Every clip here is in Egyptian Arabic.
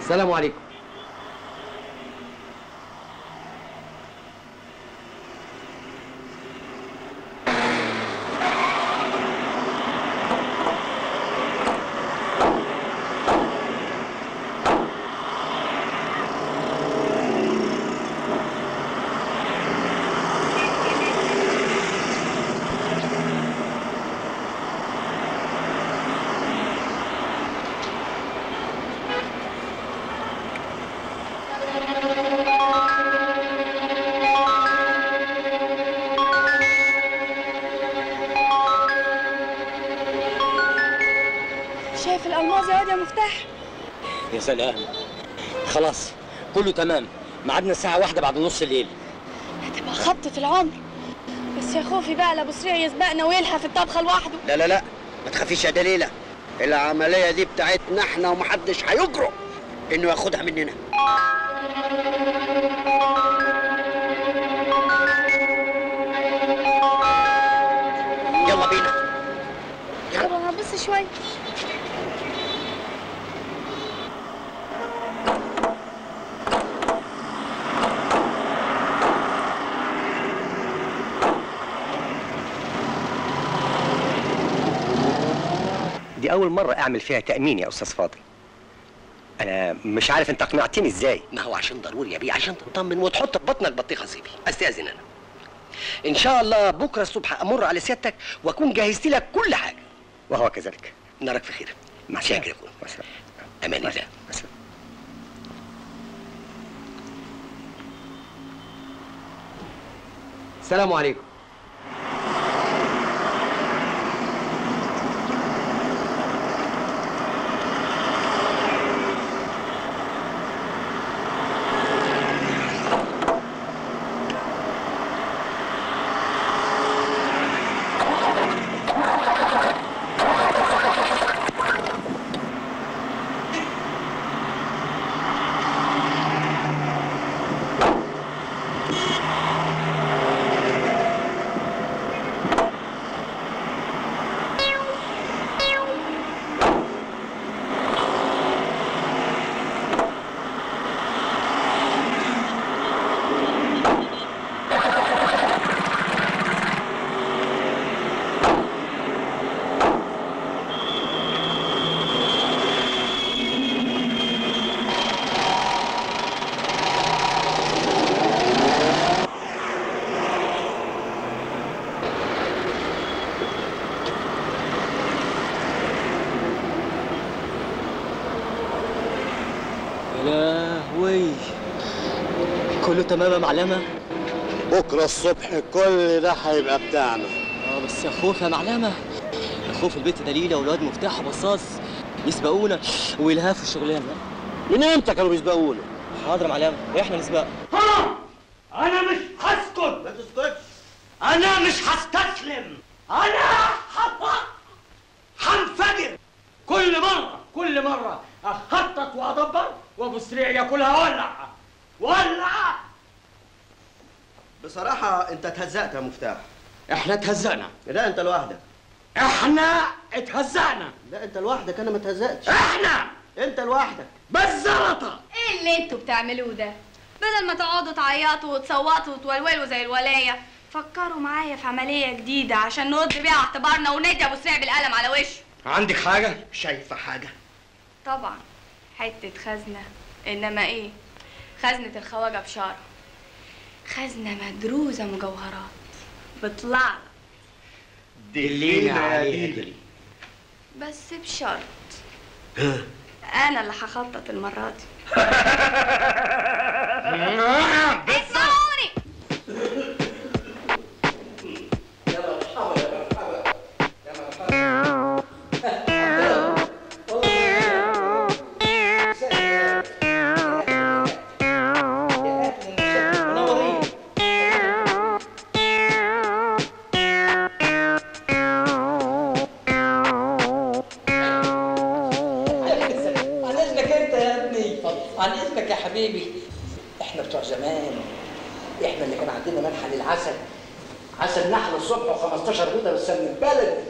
السلام عليكم شايف الالماظ يا واد يا مفتاح يا سلام خلاص كله تمام ميعادنا الساعة واحدة بعد نص الليل هتبقى خبطة العمر بس يا خوفي بقى لابو سريع يسبقنا ويلهى في الطبخة لوحده لا لا لا ما تخافيش يا دليلة العملية دي بتاعتنا احنا ومحدش هيجرؤ انه ياخدها مننا يلا بينا طب انا هبص شوية دي أول مرة أعمل فيها تأمين يا أستاذ فاضل أنا مش عارف أنت أقنعتني إزاي ما هو عشان ضروري يا بيه عشان تطمن وتحط في بطنك بطيخه سيبي استاذن انا ان شاء الله بكره الصبح امر على سيادتك واكون جهزت لك كل حاجه وهو كذلك نراك في خير مع شاكر السلامة. يكون مع السلامة. امان مع الله السلامة. السلام عليكم يا لهوي كله تمام يا معلمة بكره الصبح كل ده هيبقى بتاعنا اه بس يا خوف يا معلمة يا خوف البيت دليلة والواد مفتاح وبصاص يسبقونا ويلهفوا الشغلانة من امتى كانوا بيسبقونا؟ حاضر يا معلمة احنا نسبق انا مش هسكت ما تسكتش انا مش هستسلم انا هط- هنفجر كل مره كل مره اخطط وادبر وابو سريع ياكلها ولع ولع بصراحه انت اتهزقت يا مفتاح احنا اتهزقنا لا انت لوحدك احنا اتهزقنا لا انت لوحدك انا ما اتهزقتش احنا انت لوحدك بالزلطه ايه اللي انتوا بتعملوه ده بدل ما تقعدوا تعيطوا وتصوتوا وتولولوا زي الولايه فكروا معايا في عمليه جديده عشان نرد بيها اعتبارنا وندي ابو سريع بالقلم على وشه عندك حاجه شايفه حاجه طبعا حته خزنه انما ايه خزنه الخواجه بشاره خزنه مدروسه مجوهرات بطلع دلينا عليها بس بشرط انا اللي هخطط المره دي اسمعوني عن اذنك انت يا ابني عن اذنك يا حبيبي احنا بتوع زمان احنا اللي كان عندنا منحى للعسل عسل نحل الصبح و15 بيضه بس من البلد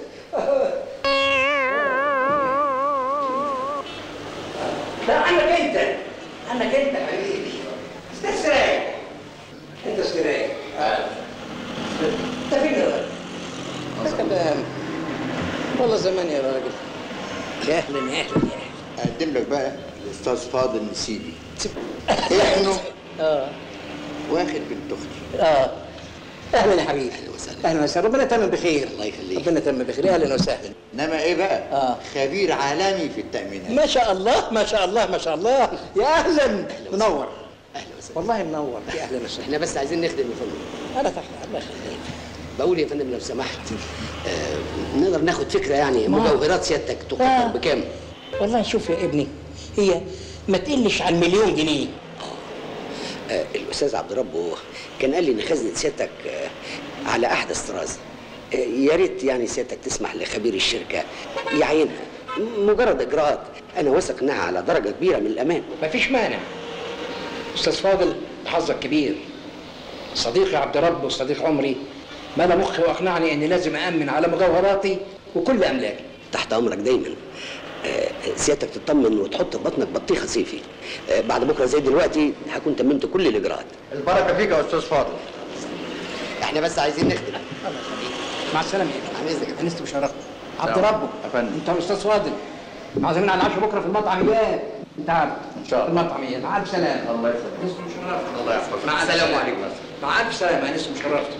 ده عنك انت عنك انت يا حبيبي انت استريح انت استريح انت فين يا راجل؟ يا سلام والله زمان يا راجل يا اهلا يا اهلا يا اهلا اقدم لك بقى الاستاذ فاضل نسيبي ابنه اه واخد بنت اختي اه اهلا يا حبيبي أهلا وسهلا. اهلا وسهلا ربنا يتمم بخير الله يخليك. ربنا يتمم بخير اهلا وسهلا انما ايه بقى آه. خبير عالمي في التامينات ما شاء الله ما شاء الله ما شاء الله يا اهلا منور اهلا وسهلا والله منور يا اهلا وسهلا احنا بس عايزين نخدم يا فندم انا تحت الله يخليك بقول يا فندم لو سمحت آه نقدر ناخد فكره يعني ما- مجوهرات سيادتك آه. تقدر بكام؟ والله شوف يا ابني هي ما تقلش عن مليون جنيه آه الاستاذ عبد ربه كان قال لي ان خزنه سيادتك آه على احدث طراز آه يا ريت يعني سيادتك تسمح لخبير الشركه يعينها مجرد اجراءات انا واثق انها على درجه كبيره من الامان مفيش مانع استاذ فاضل حظك كبير صديقي عبد رب وصديق عمري ملا مخي واقنعني اني لازم امن على مجوهراتي وكل املاكي تحت امرك دايما آه، سيادتك تطمن وتحط في بطنك بطيخه صيفي آه، بعد بكره زي دلوقتي هكون تممت كل الاجراءات البركه فيك يا استاذ فاضل احنا بس عايزين نخدم مع السلامه يا عن اذنك ابني انست بشرفك عبد ربه يا فندم. انت الاستاذ فاضل عازمين على العشاء بكره في المطعم اياه انت عارف إن شاء الله. المطعم اياه مع الف سلامه الله يسلمك انست بشرفك الله يحفظك مع السلام السلامه عليكم. مع الف سلامه انست بشرفك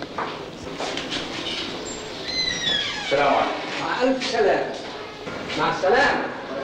السلام عليكم مع الف سلامه مع السلامه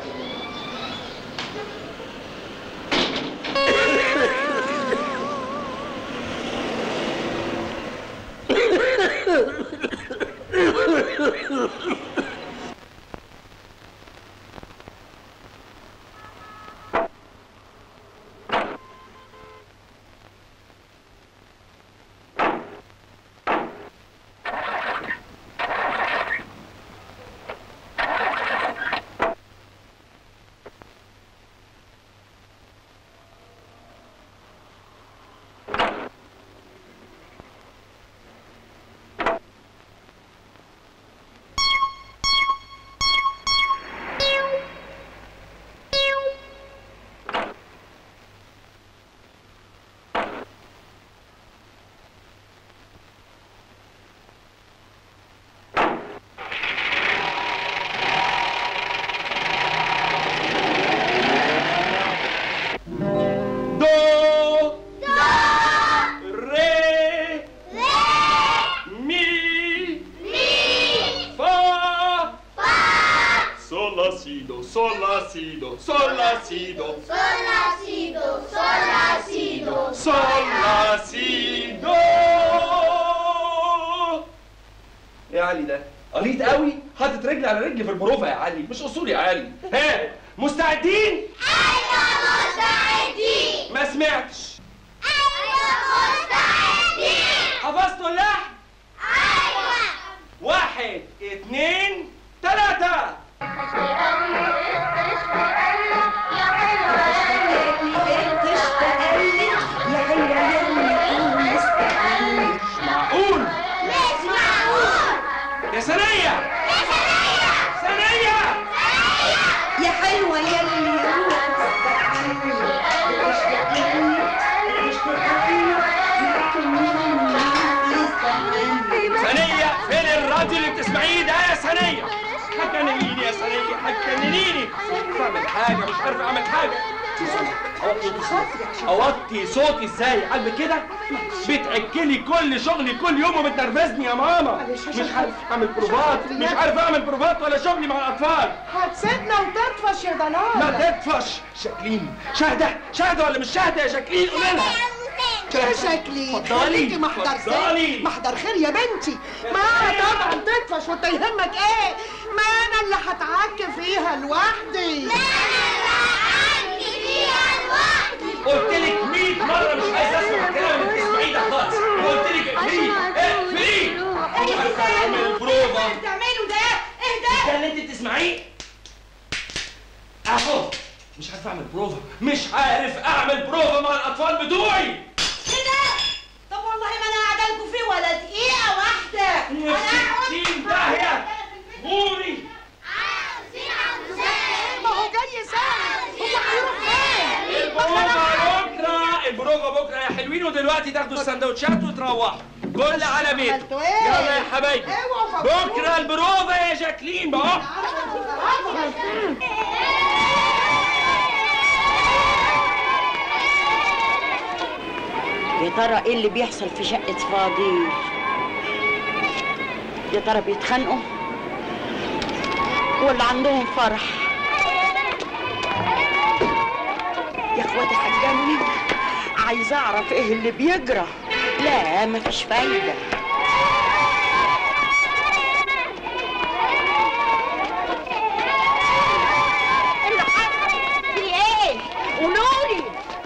Do. Re. Mi. Fa. Sol la si do, sol la si do, sol la si do, sol la si do. يا علي ده قليط قوي حاطط رجل على رجل في البروفه يا علي مش اصول يا علي ها مستعدين ما سمعتش حفظتوا اللحن واحد اتنين تلاتة معقول يا سنية سنية يا حلوة يلي سنية فين الراديو اللي بتسمعيه ده يا سنية حكنيني يا سنية حكنيني مش اعمل حاجة مش عارف اعمل حاجة اوطي صوتي اوطي صوتي ازاي عاجبك كده بتاكلي كل شغلي كل يوم وبتنرفزني يا ماما مش عارف اعمل بروفات مش عارف اعمل بروفات ولا شغلي مع الاطفال هتسيبنا وتطفش يا ما ضلال تدفش شاكلين شاهدة شاهدة ولا مش شاهدة يا شاكلين قولي لها يا شكلي اتفضلي، خليكي محضر اتفضلي. خير محضر خير يا بنتي ما طبعا تطفش وانت يهمك ايه ما انا اللي هتعك فيها لوحدي قلت لك 100 مرة مش عايز اسمع الكلام اللي بتسمعيه ده خالص قلت لك اقفلي اقفلي مش عارف اعمل بروفا بتعملوا ده ايه ده ده اللي انت بتسمعيه اهو مش عارف اعمل بروفا مش عارف اعمل بروفا مع الاطفال بتوعي كده طب والله ما انا قاعده لكم فيه ولا دقيقه واحده يا ستين داهية غوري ما هو جاي ساعه هو هيروح فين البروفا سندوتشات وتروحوا كل على بيت عملتوا إيه؟ يلا يا حبايبي اوعوا فكروني. بكره البروفه يا جاكلين بقى يا ترى ايه اللي بيحصل في شقة فاضل يا ترى بيتخانقوا ولا عندهم فرح يا اخواتي هتجنن عايزه اعرف ايه اللي بيجرى لا مفيش فايده في ايه قولولي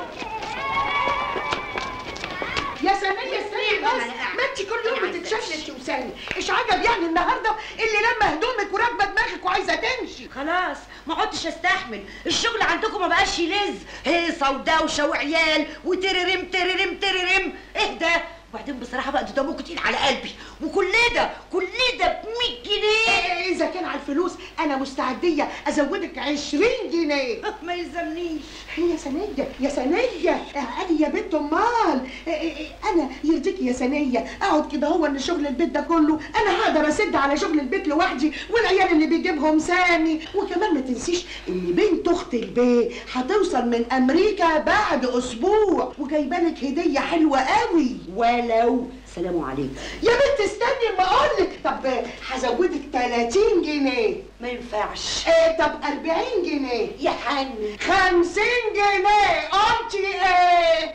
يا سنية استني بس ما انت كل يوم بتتشفلت وسني ايش عجب يعني النهارده اللي لما هدومك وراكبه دماغك وعايزه تمشي خلاص ما عدتش استحمل الشغل عندكم ما بقاش يلز هيصه ودوشه وعيال وتررم تررم تررم ايه ده وبعدين بصراحه بقى ده دمكم تقيل على قلبي وكل ده كل ده ب 100 جنيه اذا كان على الفلوس انا مستعديه ازودك 20 جنيه ما يلزمنيش يا سنية يا سنية عادي يا بنت امال إيه إيه إيه، انا يرضيكي يا سنية اقعد كده هو ان شغل البيت ده كله انا هقدر اسد على شغل البيت لوحدي والعيال اللي بيجيبهم سامي وكمان ما تنسيش ان بنت اخت البيت هتوصل من امريكا بعد اسبوع وجايبالك هدية حلوة قوي ولو سلام عليكم يا بنت استني ما اقولك طب هزودك 30 جنيه ما ينفعش إيه طب 40 جنيه يا حني 50 جنيه قلتي ايه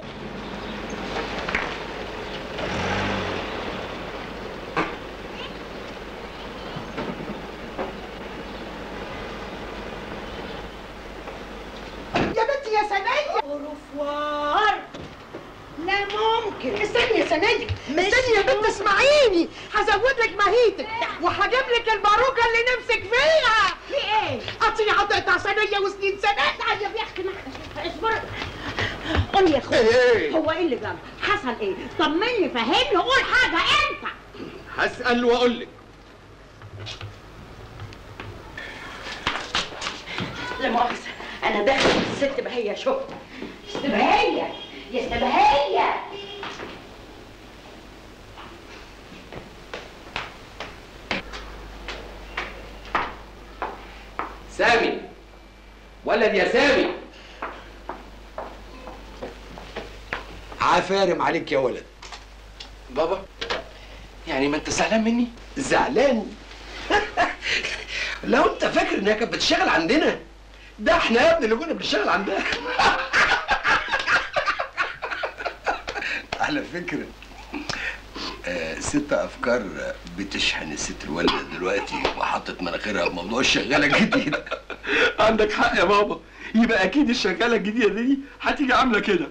يا بنتي يا سنية اوروفوار لا ممكن استني يا سنية مش استني يا بنت اسمعيني هزود لك مهيتك وهجيب لك الباروكة اللي نفسك فيها في ايه قطيعة تقطع سنية وسنين سنة طيب يا اختي ما- اصبري قول يا اخويا ايه هو ايه اللي جرى حصل ايه طمني فهمني قول حاجه انت هسأل واقول لك لا مؤاخذه انا داخل الست بهية شوف ست بهية يا ست بهية سامي ولد يا سامي عفارم عليك يا ولد بابا يعني ما انت زعلان مني زعلان لو انت فاكر انها كانت بتشتغل عندنا ده احنا يا ابني اللي كنا بنشتغل عندها على فكرة آه، ست افكار بتشحن الست الوالده دلوقتي وحطت مناخيرها بموضوع الشغاله الجديده عندك حق يا بابا يبقى اكيد الشغاله الجديده دي هتيجي عامله كده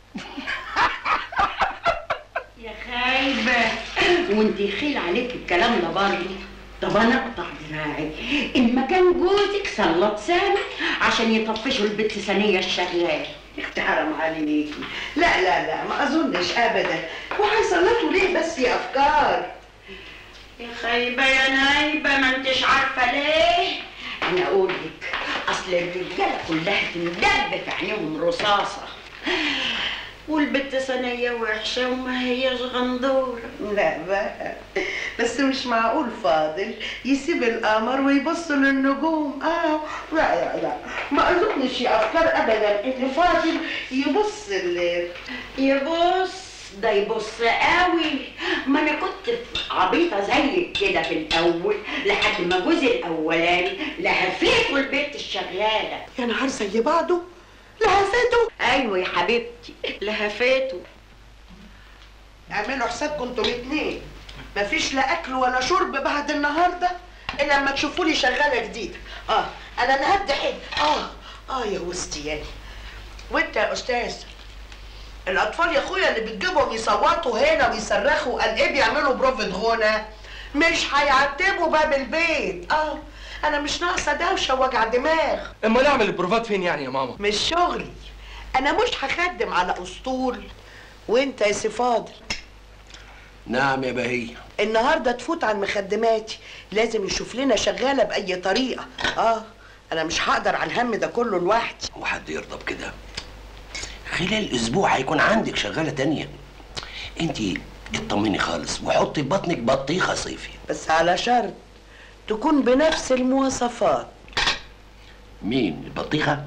يا خايبة وانت يخيل عليك الكلام ده برضه طب انا اقطع دراعي ان ما كان جوزك سلط سامي عشان يطفشوا البت ثانية الشغال اختي حرام عليكي لا لا لا ما اظنش ابدا وهيسلطوا ليه بس يا افكار يا خايبة يا نايبة ما انتش عارفة ليه انا اقول لك اصل الرجالة كلها تندب في عينيهم رصاصة والبت ثانية وحشة وما هيش غندورة لا بقى بس مش معقول فاضل يسيب القمر ويبص للنجوم اه لا لا لا ما اظنش يا افكار ابدا ان فاضل يبص ل يبص ده يبص قوي ما انا كنت عبيطه زيك كده في الاول لحد ما جوزي الاولاني لهفيته البيت الشغاله يا نهار زي بعضه لهفته ايوه يا حبيبتي لهفيته اعملوا حسابكم انتوا الاتنين مفيش لا اكل ولا شرب بعد النهارده الا لما تشوفوا لي شغاله جديده اه انا نهدي حد اه اه يا وسطياني وانت يا استاذ الاطفال يا اخويا اللي بتجيبهم يصوتوا هنا ويصرخوا قال ايه بيعملوا بروفة غنى مش هيعتبوا باب البيت اه انا مش ناقصه دوشه ووجع دماغ اما نعمل البروفات فين يعني يا ماما مش شغلي انا مش هخدم على اسطول وانت يا سي فاضل نعم يا بهية النهارده تفوت عن مخدماتي لازم يشوف لنا شغاله باي طريقه اه انا مش هقدر على الهم ده كله لوحدي هو حد يرضى بكده خلال اسبوع هيكون عندك شغاله تانية انت اطمني خالص وحطي في بطنك بطيخه صيفي بس على شرط تكون بنفس المواصفات مين البطيخه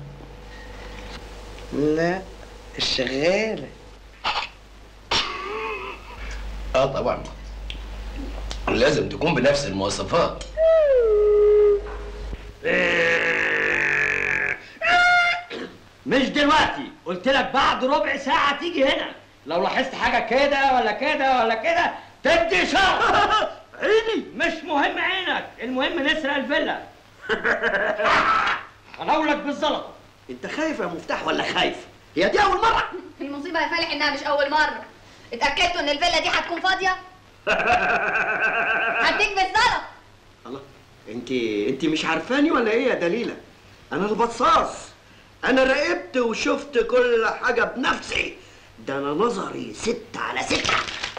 لا الشغالة اه طبعا لازم تكون بنفس المواصفات مش دلوقتي قلت لك بعد ربع ساعة تيجي هنا لو لاحظت حاجة كده ولا كده ولا كده تدي شهر عيني مش مهم عينك المهم نسرق الفيلا هناولك بالزلطة انت خايف يا مفتاح ولا خايف؟ هي دي أول مرة المصيبة يا فالح انها مش اول مرة اتأكدتوا ان الفيلا دي هتكون فاضية؟ هديك بالزلط الله انت انت مش عارفاني ولا ايه يا دليلة؟ أنا البصاص أنا راقبت وشفت كل حاجة بنفسي ده أنا نظري ستة على ستة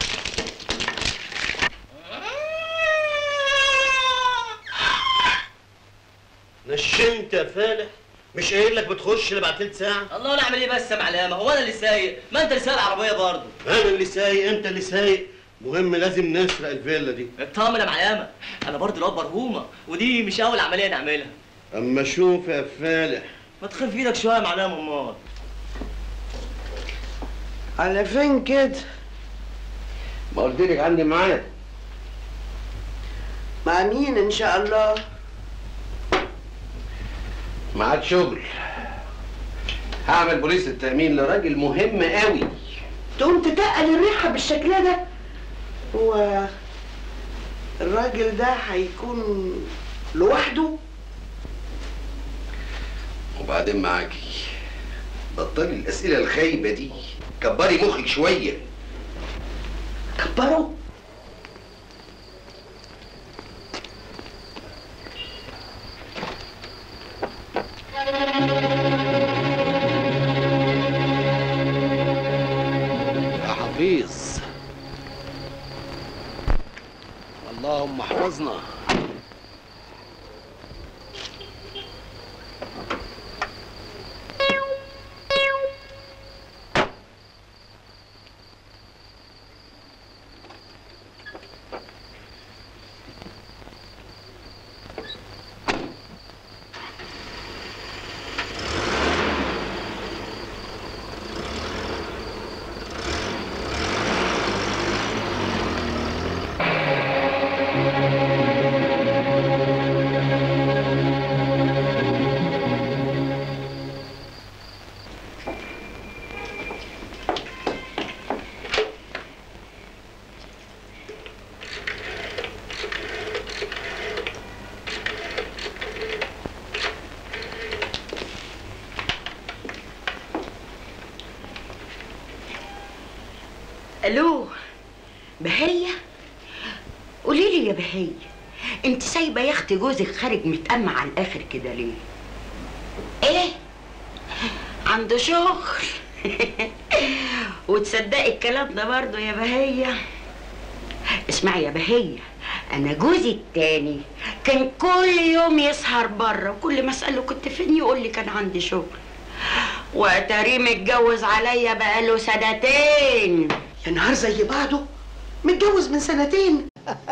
نشنت يا فالح مش قايل لك بتخش اللي بعد تلت ساعه الله نعمل ايه بس يا معلمه هو انا اللي سايق ما انت اللي سايق العربيه برضه انا اللي سايق انت اللي سايق مهم لازم نسرق الفيلا دي اطمن يا معلمه انا برضه الواد مرهومه ودي مش اول عمليه نعملها اما شوف يا فالح ما تخف ايدك شويه يا معلمه امال على فين كده ما قلت لك عندي معايا مع مين ان شاء الله معاك شغل هعمل بوليس التأمين لراجل مهم قوي تقوم تتقل الريحة بالشكل ده هو الراجل ده هيكون لوحده وبعدين معاكي بطلي الأسئلة الخايبة دي كبري مخك شوية كبره يا حفيظ اللهم احفظنا الو بهية قولي لي يا بهية انت سايبه يا اختي جوزك خارج متأمع على الاخر كده ليه ايه عنده شغل وتصدقي الكلام ده برضه يا بهية اسمعي يا بهية انا جوزي التاني كان كل يوم يسهر بره وكل ما اساله كنت فين يقول لي كان عندي شغل واتاريه متجوز عليا بقاله سنتين يا نهار زي بعضه متجوز من سنتين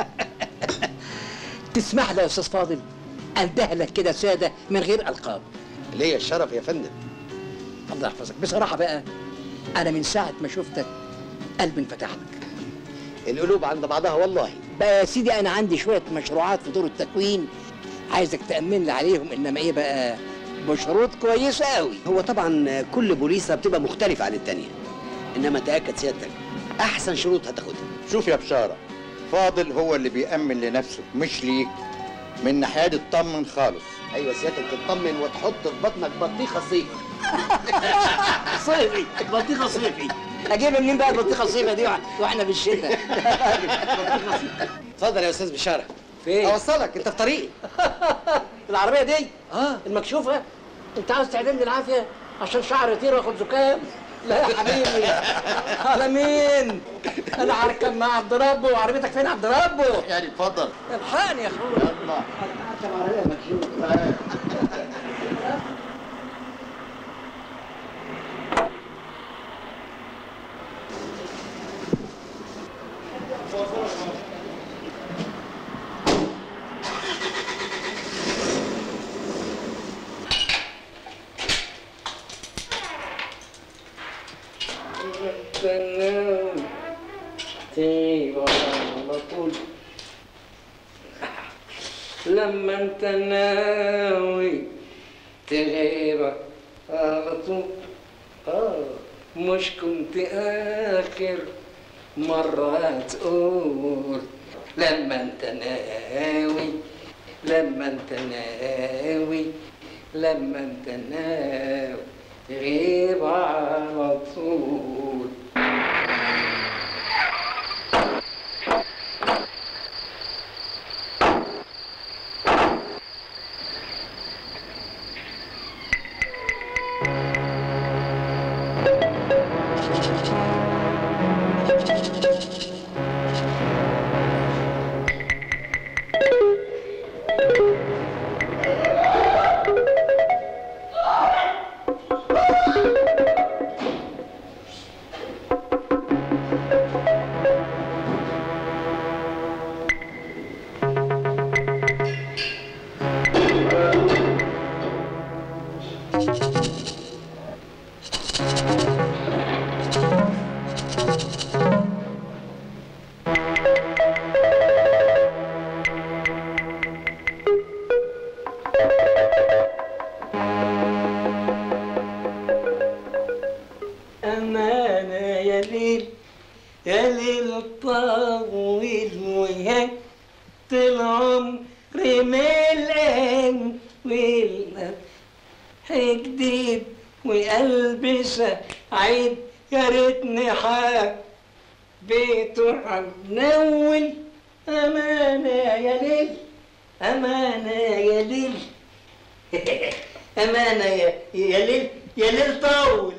تسمح لي يا استاذ فاضل اندهلك كده ساده من غير القاب ليا الشرف يا فندم الله يحفظك بصراحه بقى انا من ساعه ما شفتك قلبي انفتح لك القلوب عند بعضها والله بقى يا سيدي انا عندي شويه مشروعات في دور التكوين عايزك تامن لي عليهم انما ايه بقى بشروط كويسه قوي هو طبعا كل بوليسة بتبقى مختلفة عن التانية انما تأكد سيادتك احسن شروط هتاخدها شوف يا بشارة فاضل هو اللي بيأمن لنفسه مش ليك من ناحية دي اطمن خالص ايوه سيادتك تطمن وتحط في بطنك بطيخة صيفي صيفي بطيخه صيفي اجيب منين بقى البطيخه الصيفي دي واحنا في الشتاء اتفضل يا استاذ بشارة فين اوصلك انت في طريقي العربيه دي اه المكشوفه انت عاوز تعدمني العافيه عشان شعر يطير واخد زكام لا يا حبيبي على مين انا هركب مع عبد ربه وعربيتك فين عبد ربه يعني اتفضل الحقني يا اخويا يلا تغيب على طول لما انت ناوي تغيب على طول آه مش كنت آخر مرة تقول لما انت ناوي لما انت ناوي لما انت ناوي تغيب على طول أمانة يا ليل يا ليل طويل وياك العمر ملان والقلب جديد وقلبي سعيد يا ريتني حاب بيته هنول أمانة يا ليل أمانة يا ليل أمانة يا يا ليل يا ليل طول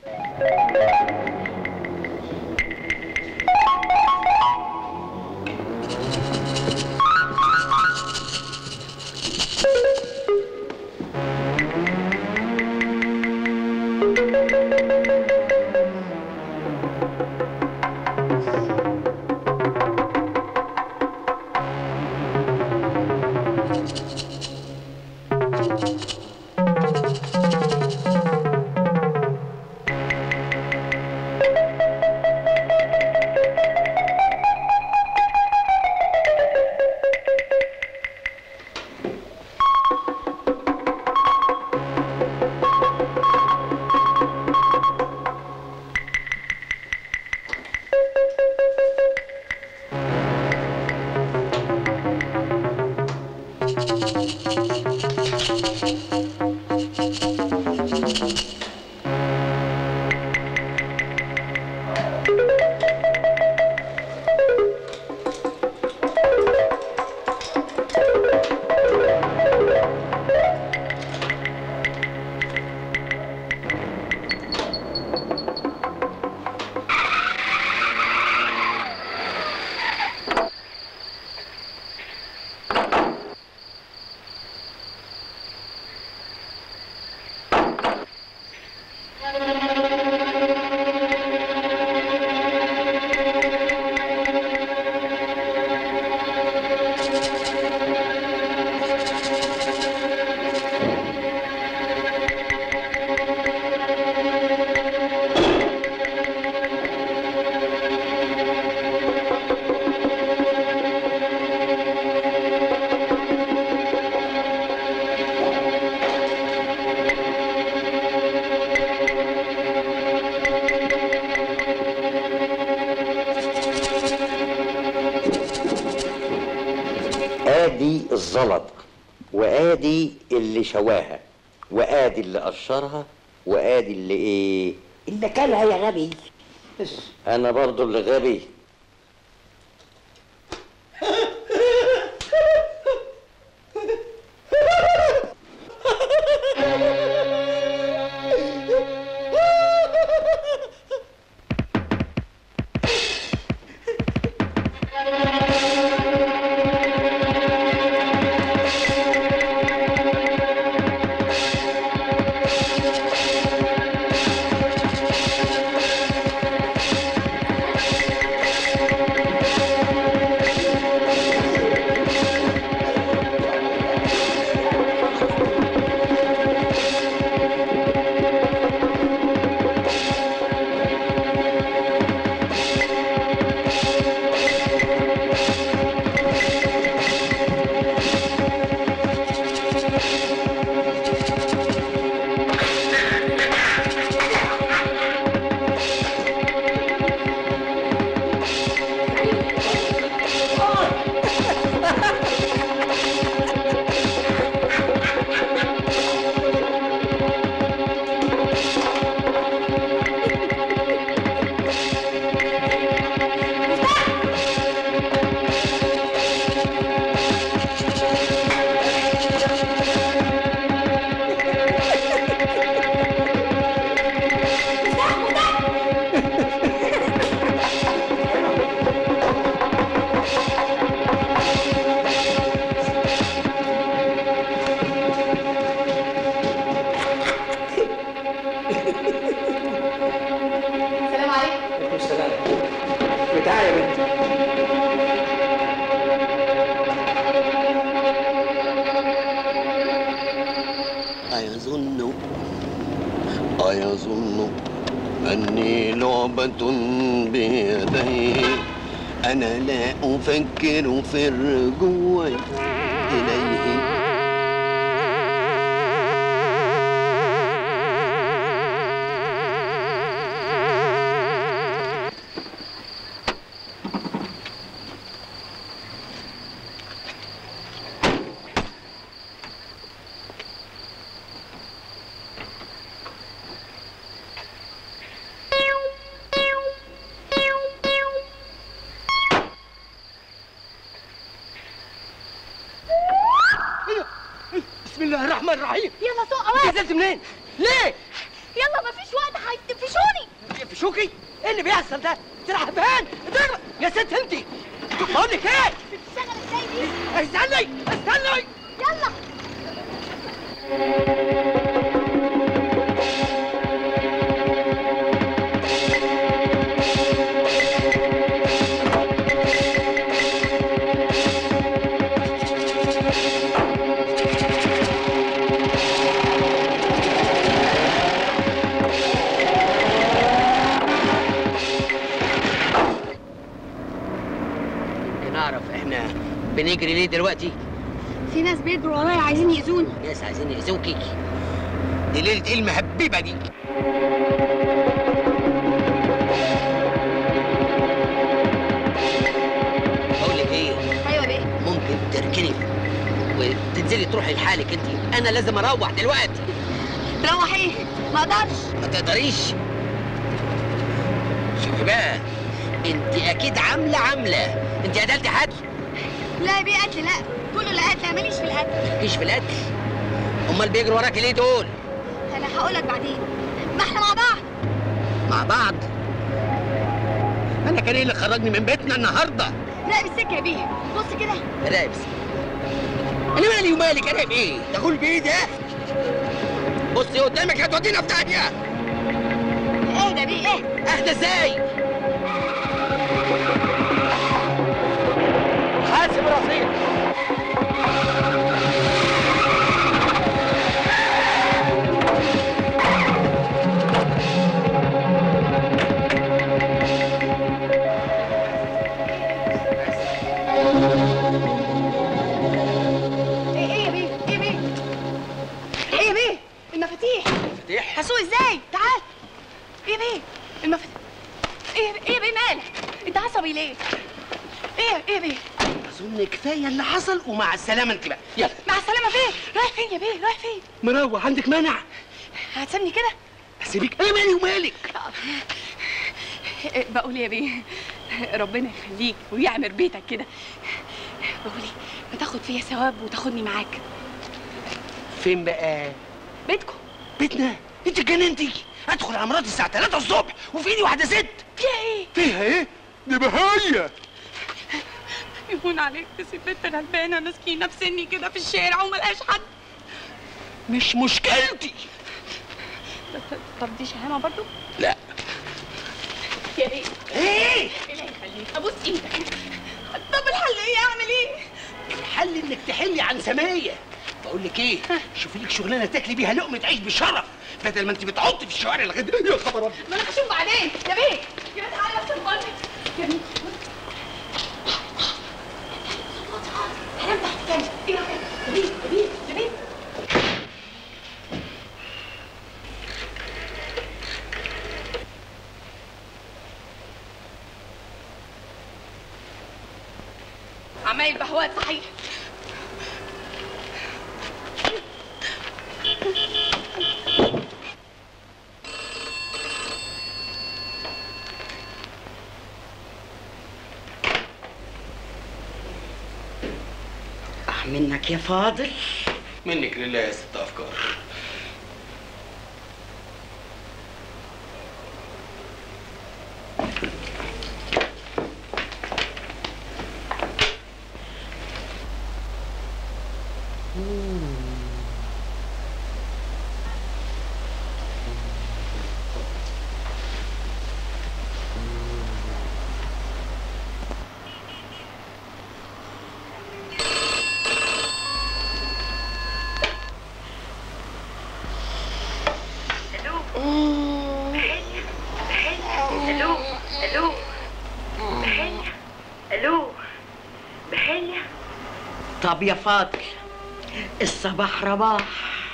ادي الزلط وادي اللي شواها وادي اللي قشرها وادي اللي ايه اللي كلها يا غبي انا برضو اللي غبي تعالى يا بنت أيظن أيظن أني لعبة بيدي أنا لا أفكر في الرجوع إليه بسم الله الرحمن الرحيم يلا سوق اوقات نزلت منين؟ ليه؟ يلا مفيش وقت هيتفشوني يقفشوكي؟ ايه اللي بيحصل ده؟ انت رايحه فين؟ اضرب يا ست انت بقول لك ايه؟ بتشتغل ازاي دي استني استني يلا ممكن اعرف احنا بنجري ليه دلوقتي؟ في ناس بيجروا ورايا عايزين يأذوني ناس عايزين يأذوكي دي ليلة ايه المهببة دي؟ بقول لك ايه ايوه بيه ممكن تركني وتنزلي تروحي لحالك انت انا لازم اروح دلوقتي روح ايه ما اقدرش ما تقدريش شوفي بقى انت اكيد عامله عامله انت قتلتي حد لا يا بيه قتل لا كله لا قتل ماليش في القتل مفيش في القتل امال بيجروا وراكي ليه دول انا هقولك بعدين ما احنا مع بعض مع بعض انا كان ايه اللي خرجني من بيتنا النهارده راقب السكه يا بيه بص كده ملابس انا مالي ومالك انا بايه تقول بايه ده بصي قدامك هتودينا في داهيه اهدى بيه اهدى اهدى ازاي حاسب رصيد ايه ايه يا بيه ايه يا بيه ايه يا بيه المفاتيح مفاتيح هسوق ازاي تعال ايه يا بيه المفاتيح ايه ايه يا بيه مالك انت عصبي ليه ايه ايه يا بيه اظن كفايه اللي حصل ومع السلامه انت بقى يلا مع السلامه فين رايح فين يا بيه رايح فين مروح عندك مانع هتسيبني كده اسيبك انا مالي ومالك إيه، بقول يا بيه ربنا يخليك ويعمر بيتك كده بقول إيه، ما تاخد فيا ثواب وتاخدني معاك فين بقى بيتكم بيتنا انت اتجننتي ادخل على مراتي الساعه 3 الصبح وفي ايدي واحده ست فيها ايه فيها ايه دي بهايه يهون عليك تسيب بنت غلبانه مسكينه في سني كده في الشارع وملقاش حد مش مشكلتي طب دي شهامه برضو لا يا بيه ايه الله يخليك ابوس ايدك طب الحل ايه اعمل ايه الحل انك تحلي عن سمايه بقول لك ايه شوفي لك شغلانه تاكلي بيها لقمه عيش بشرف بدل ما انت بتعطي في الشوارع لغايه يا خبر أبيض. ما انا هشوف بعدين يا بيه يا بيه تعالى بس المرة يا بيه هنام تحت تاني ايه رأيك يا بيه يا بيه يا بيه عمايل بهوات صحيح اه منك يا فاضل منك لله يا ست افكار طب يا فاضل الصباح رباح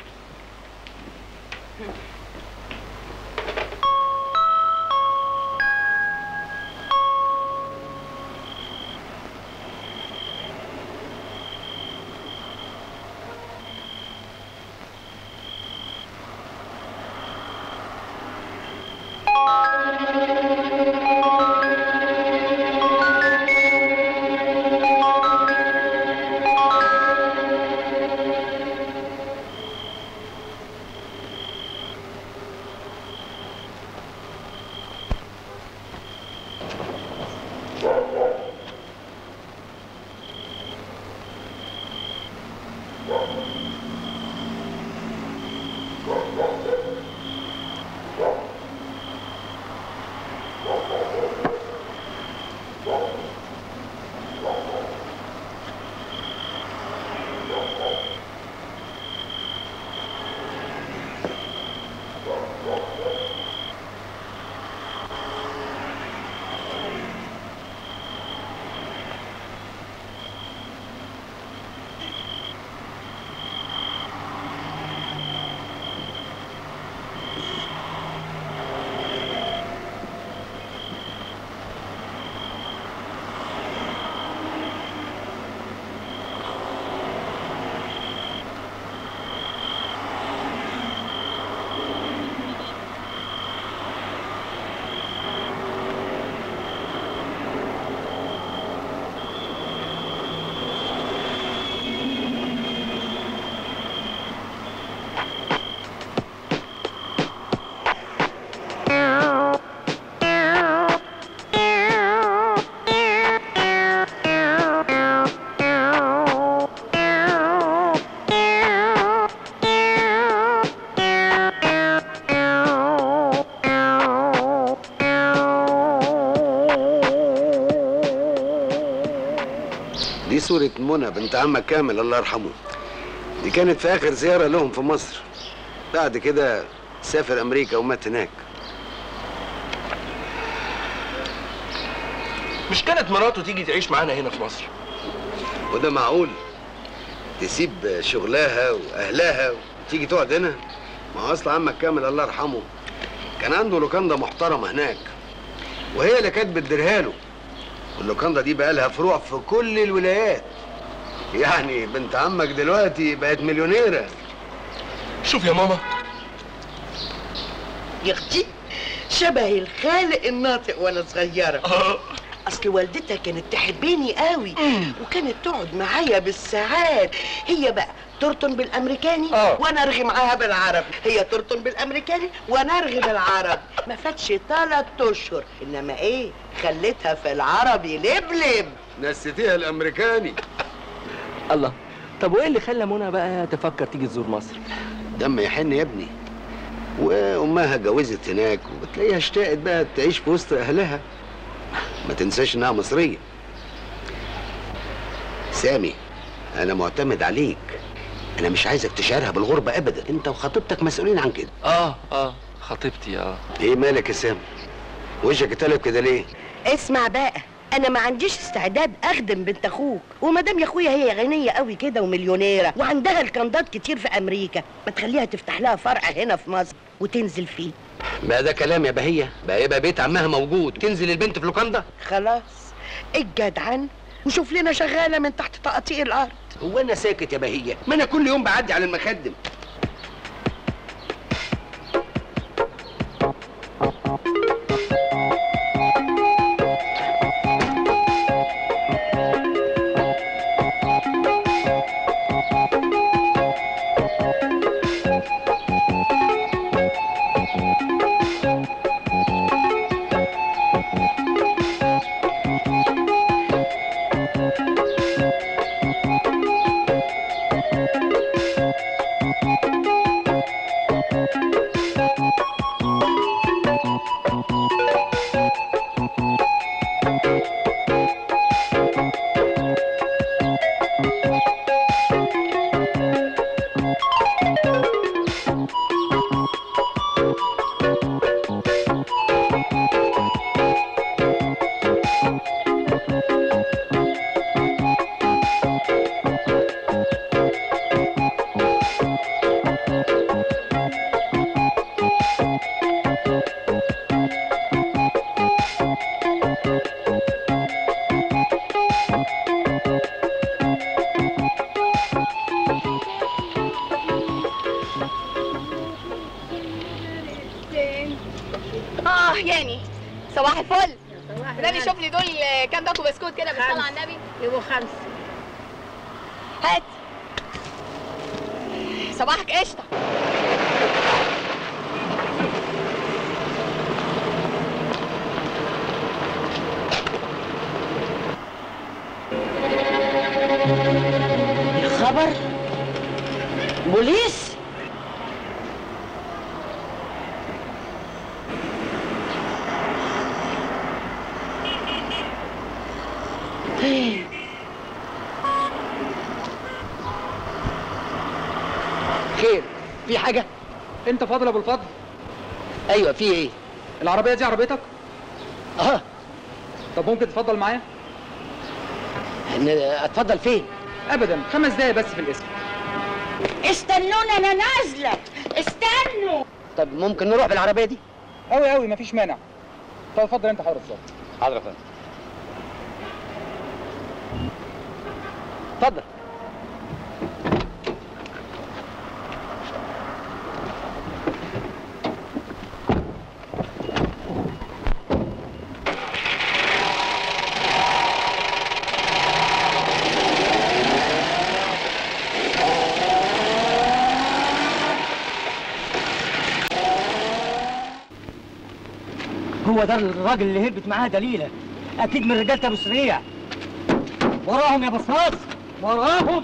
دي صورة منى بنت عمك كامل الله يرحمه دي كانت في آخر زيارة لهم في مصر بعد كده سافر أمريكا ومات هناك مش كانت مراته تيجي تعيش معانا هنا في مصر وده معقول تسيب شغلها وأهلها وتيجي تقعد هنا ما هو أصل عمك كامل الله يرحمه كان عنده لوكاندا محترمة هناك وهي اللي كانت بتديرها له واللوكاندا دي بقى لها فروع في كل الولايات يعني بنت عمك دلوقتي بقت مليونيرة شوف يا ماما يا اختي شبه الخالق الناطق وانا صغيره اصل والدتها كانت تحبني قوي وكانت تقعد معايا بالساعات هي بقى ترطن بالامريكاني وانا ارغي معاها بالعربي هي ترطن بالامريكاني وانا ارغي بالعربي ما فاتش ثلاث اشهر انما ايه خليتها في العربي لبلب نسيتيها الامريكاني الله طب وايه اللي خلى منى بقى تفكر تيجي تزور مصر دم يحن يا ابني وامها اتجوزت هناك وبتلاقيها اشتاقت بقى تعيش في وسط اهلها ما تنساش انها مصريه سامي انا معتمد عليك انا مش عايزك تشعرها بالغربه ابدا انت وخطيبتك مسؤولين عن كده اه اه خطيبتي اه ايه مالك يا سامي وشك اتقلب كده ليه اسمع بقى انا ما عنديش استعداد اخدم بنت اخوك وما دام يا اخويا هي غنيه قوي كده ومليونيره وعندها الكندات كتير في امريكا ما تخليها تفتح لها فرع هنا في مصر وتنزل فيه بقى ده كلام يا بهيه بقى يبقى بيت عمها موجود تنزل البنت في لوكاندا خلاص الجدعن وشوف لنا شغاله من تحت تقاطيع الارض هو انا ساكت يا بهيه ما انا كل يوم بعدي على المخدم الفل النبي شوف لي دول كام باكو بسكوت كده بالصلاه على النبي يبقوا خمسة هات صباحك قشطه خبر بوليس خير في حاجة؟ انت فاضل ابو الفضل ايوه في ايه؟ العربيه دي عربيتك اه طب ممكن تفضل معايا ن- اتفضل فين؟ ابدا خمس دقايق بس في الاسم استنونا انا نازله استنوا طب ممكن نروح بالعربية دي؟ قوي قوي مفيش مانع طب اتفضل انت حضرتك حاضر يا فندم اتفضل هو ده الراجل اللي هربت معاه دليله اكيد من رجاله ابو سريع وراهم يا بصاص وراهم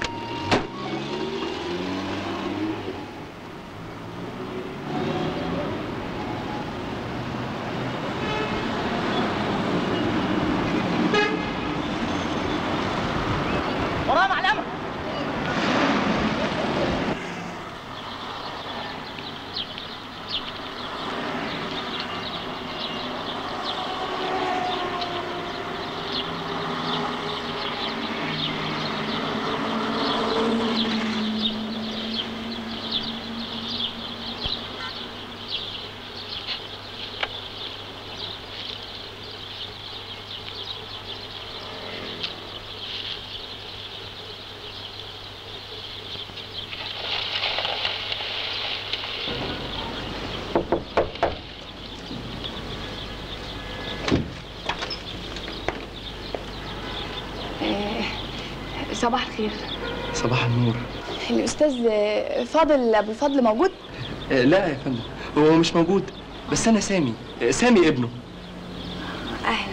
وراهم علامه صباح الخير صباح النور الاستاذ فاضل ابو الفضل موجود آه، لا يا فندم هو مش موجود بس انا سامي آه، سامي ابنه اهلا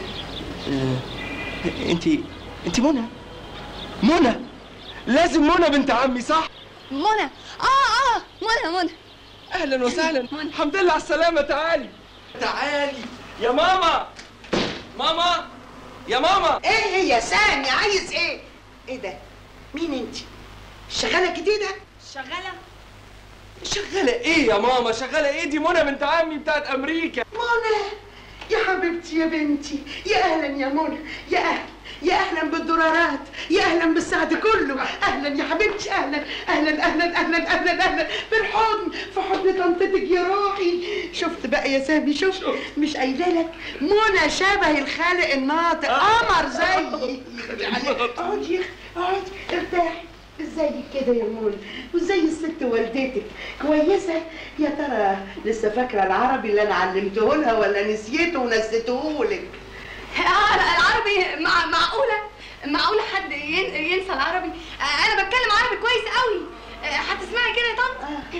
آه، انت انت منى منى لازم منى بنت عمي صح منى اه اه منى منى اهلا وسهلا الحمد لله على السلامه تعالي تعالي يا ماما ماما يا ماما ايه هي يا سامي عايز ايه ايه ده مين انت شغاله جديده شغاله شغاله ايه يا ماما شغاله ايه دي منى بنت عمي بتاعت امريكا منى يا حبيبتي يا بنتي يا اهلا يا منى يا اهلا يا اهلا بالدولارات يا اهلا بالسعد كله اهلا يا حبيبتي اهلا اهلا اهلا اهلا اهلا اهلا في الحضن في حضن طنطتك يا روحي شفت بقى يا سامي شفت مش قايله لك منى شبه الخالق الناطق قمر زيي اقعدي يا أخ- اقعدي ارتاحي ازيك كده يا منى وازاي الست والدتك كويسه يا ترى لسه فاكره العربي اللي انا علمته لها ولا نسيته ونسيته لك اه العربي مع معقوله معقوله حد ين- ينسى العربي آه، انا بتكلم عربي كويس قوي آه، هتسمعي كده يا طنط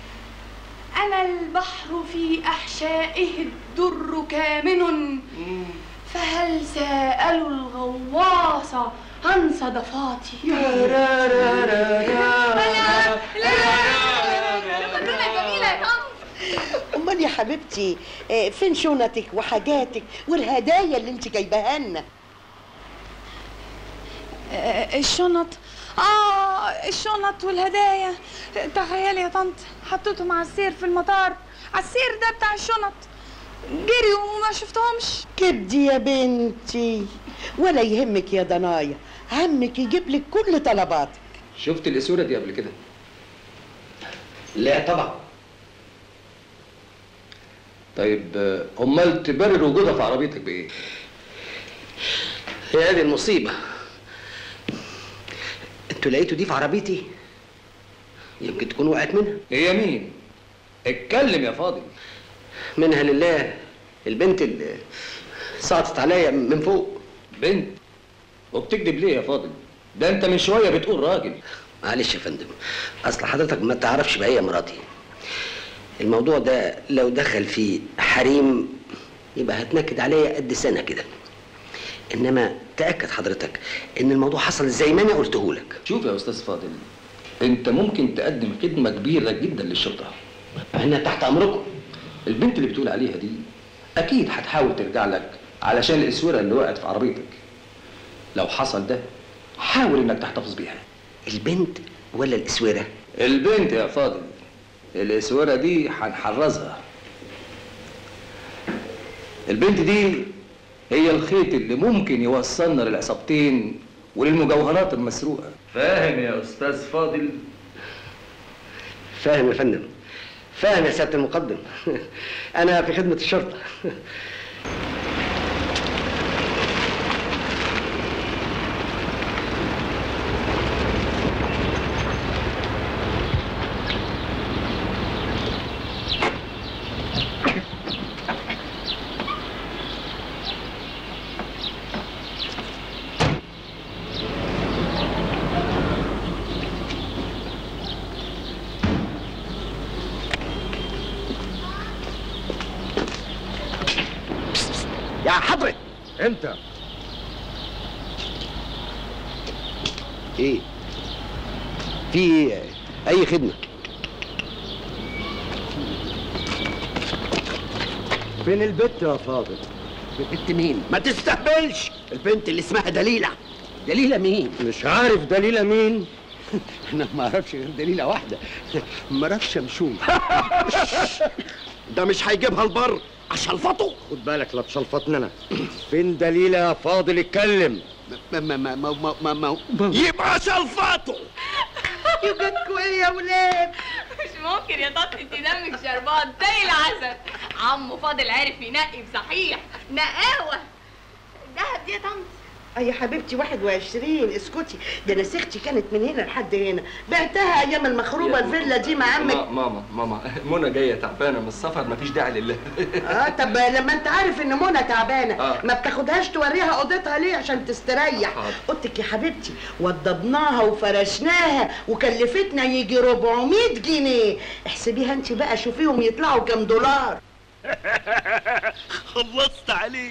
انا البحر في احشائه الدر كامن فهل سالوا الغواص عن صدفاتي يا را را را لا لا مجنونه جميله يا طنط امال يا حبيبتي آه، فين شنطك وحاجاتك والهدايا اللي انت جايباها لنا آه، الشنط اه الشنط والهدايا تخيلي يا طنط حطيتهم على السير في المطار على السير ده بتاع الشنط جريوا وما شفتهمش كبدي يا بنتي ولا يهمك يا ضنايا عمك يجيب لك كل طلباتك شفت الاسوره دي قبل كده لا طبعا طيب آه، امال تبرر وجودها في عربيتك بايه هي هذه المصيبة انتوا لقيتوا دي في عربيتي يمكن تكون وقعت منها هي مين اتكلم يا فاضل منها لله البنت اللي, سقطت عليا من فوق بنت وبتكذب ليه يا فاضل ده انت من شويه بتقول راجل معلش يا فندم اصل حضرتك ما تعرفش بقى هي مراتي الموضوع ده لو دخل فيه حريم يبقى هتنكد عليا قد سنه كده انما تاكد حضرتك ان الموضوع حصل زي ما انا قلته لك شوف يا استاذ فاضل انت ممكن تقدم خدمه كبيره جدا للشرطه انا تحت امركم البنت اللي بتقول عليها دي اكيد هتحاول ترجع لك علشان الاسوره اللي وقعت في عربيتك لو حصل ده حاول انك تحتفظ بيها البنت ولا الاسوره البنت يا فاضل الاسوره دي هنحرزها البنت دي هي الخيط اللي ممكن يوصلنا للعصابتين وللمجوهرات المسروقه فاهم يا استاذ فاضل فاهم يا فندم فاهم يا سياده المقدم انا في خدمه الشرطه يا حضرة انت ايه في اي خدمه فين البت يا فاضل البت مين ما تستهبلش البنت اللي اسمها دليله دليله مين مش عارف دليلة مين انا ما اعرفش غير دليلة واحدة مرات شمشون ده مش هيجيبها البر اشلفطه خد بالك لا تشلفطني انا فين دليلة يا فاضل اتكلم ما ما ما ما ما ما ما يبقى شلفطه يوجدكوا ايه يا ولاد مش ممكن يا طنط انت دمك شربات زي العسل عمو فاضل عرف ينقي بصحيح نقاوه الدهب دي يا طنط اي يا حبيبتي 21 اسكتي ده انا سختي كانت من هنا لحد هنا بعتها ايام المخروبه الفيلا دي مع عمك ماما ماما منى جايه تعبانه من السفر مفيش داعي لله اه طب لما انت عارف ان منى تعبانه آه. ما بتاخدهاش توريها اوضتها ليه عشان تستريح حاضر. اوضتك يا حبيبتي وضبناها وفرشناها وكلفتنا يجي 400 جنيه احسبيها انت بقى شوفيهم يطلعوا كام دولار خلصت عليه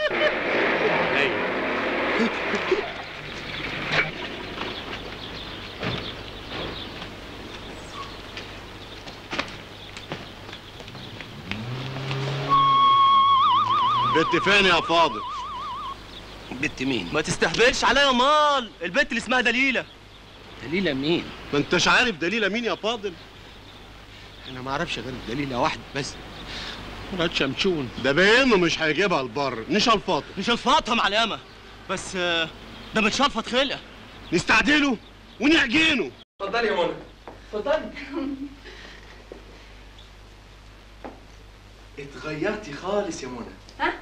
بنت فين يا فاضل بنت مين ما تستهبلش عليا مال البنت اللي اسمها دليلة دليله مين ما انتش عارف دليلة مين يا فاضل انا ما اعرفش غير دليلة واحدة بس مرات شمشون ده بانه مش هيجيبها البر نشلفط نشلفطها معلمة بس آه، ده متشلفط خلقة نستعدله ونعجنه اتفضلي يا منى اتفضلي اتغيرتي خالص يا منى ها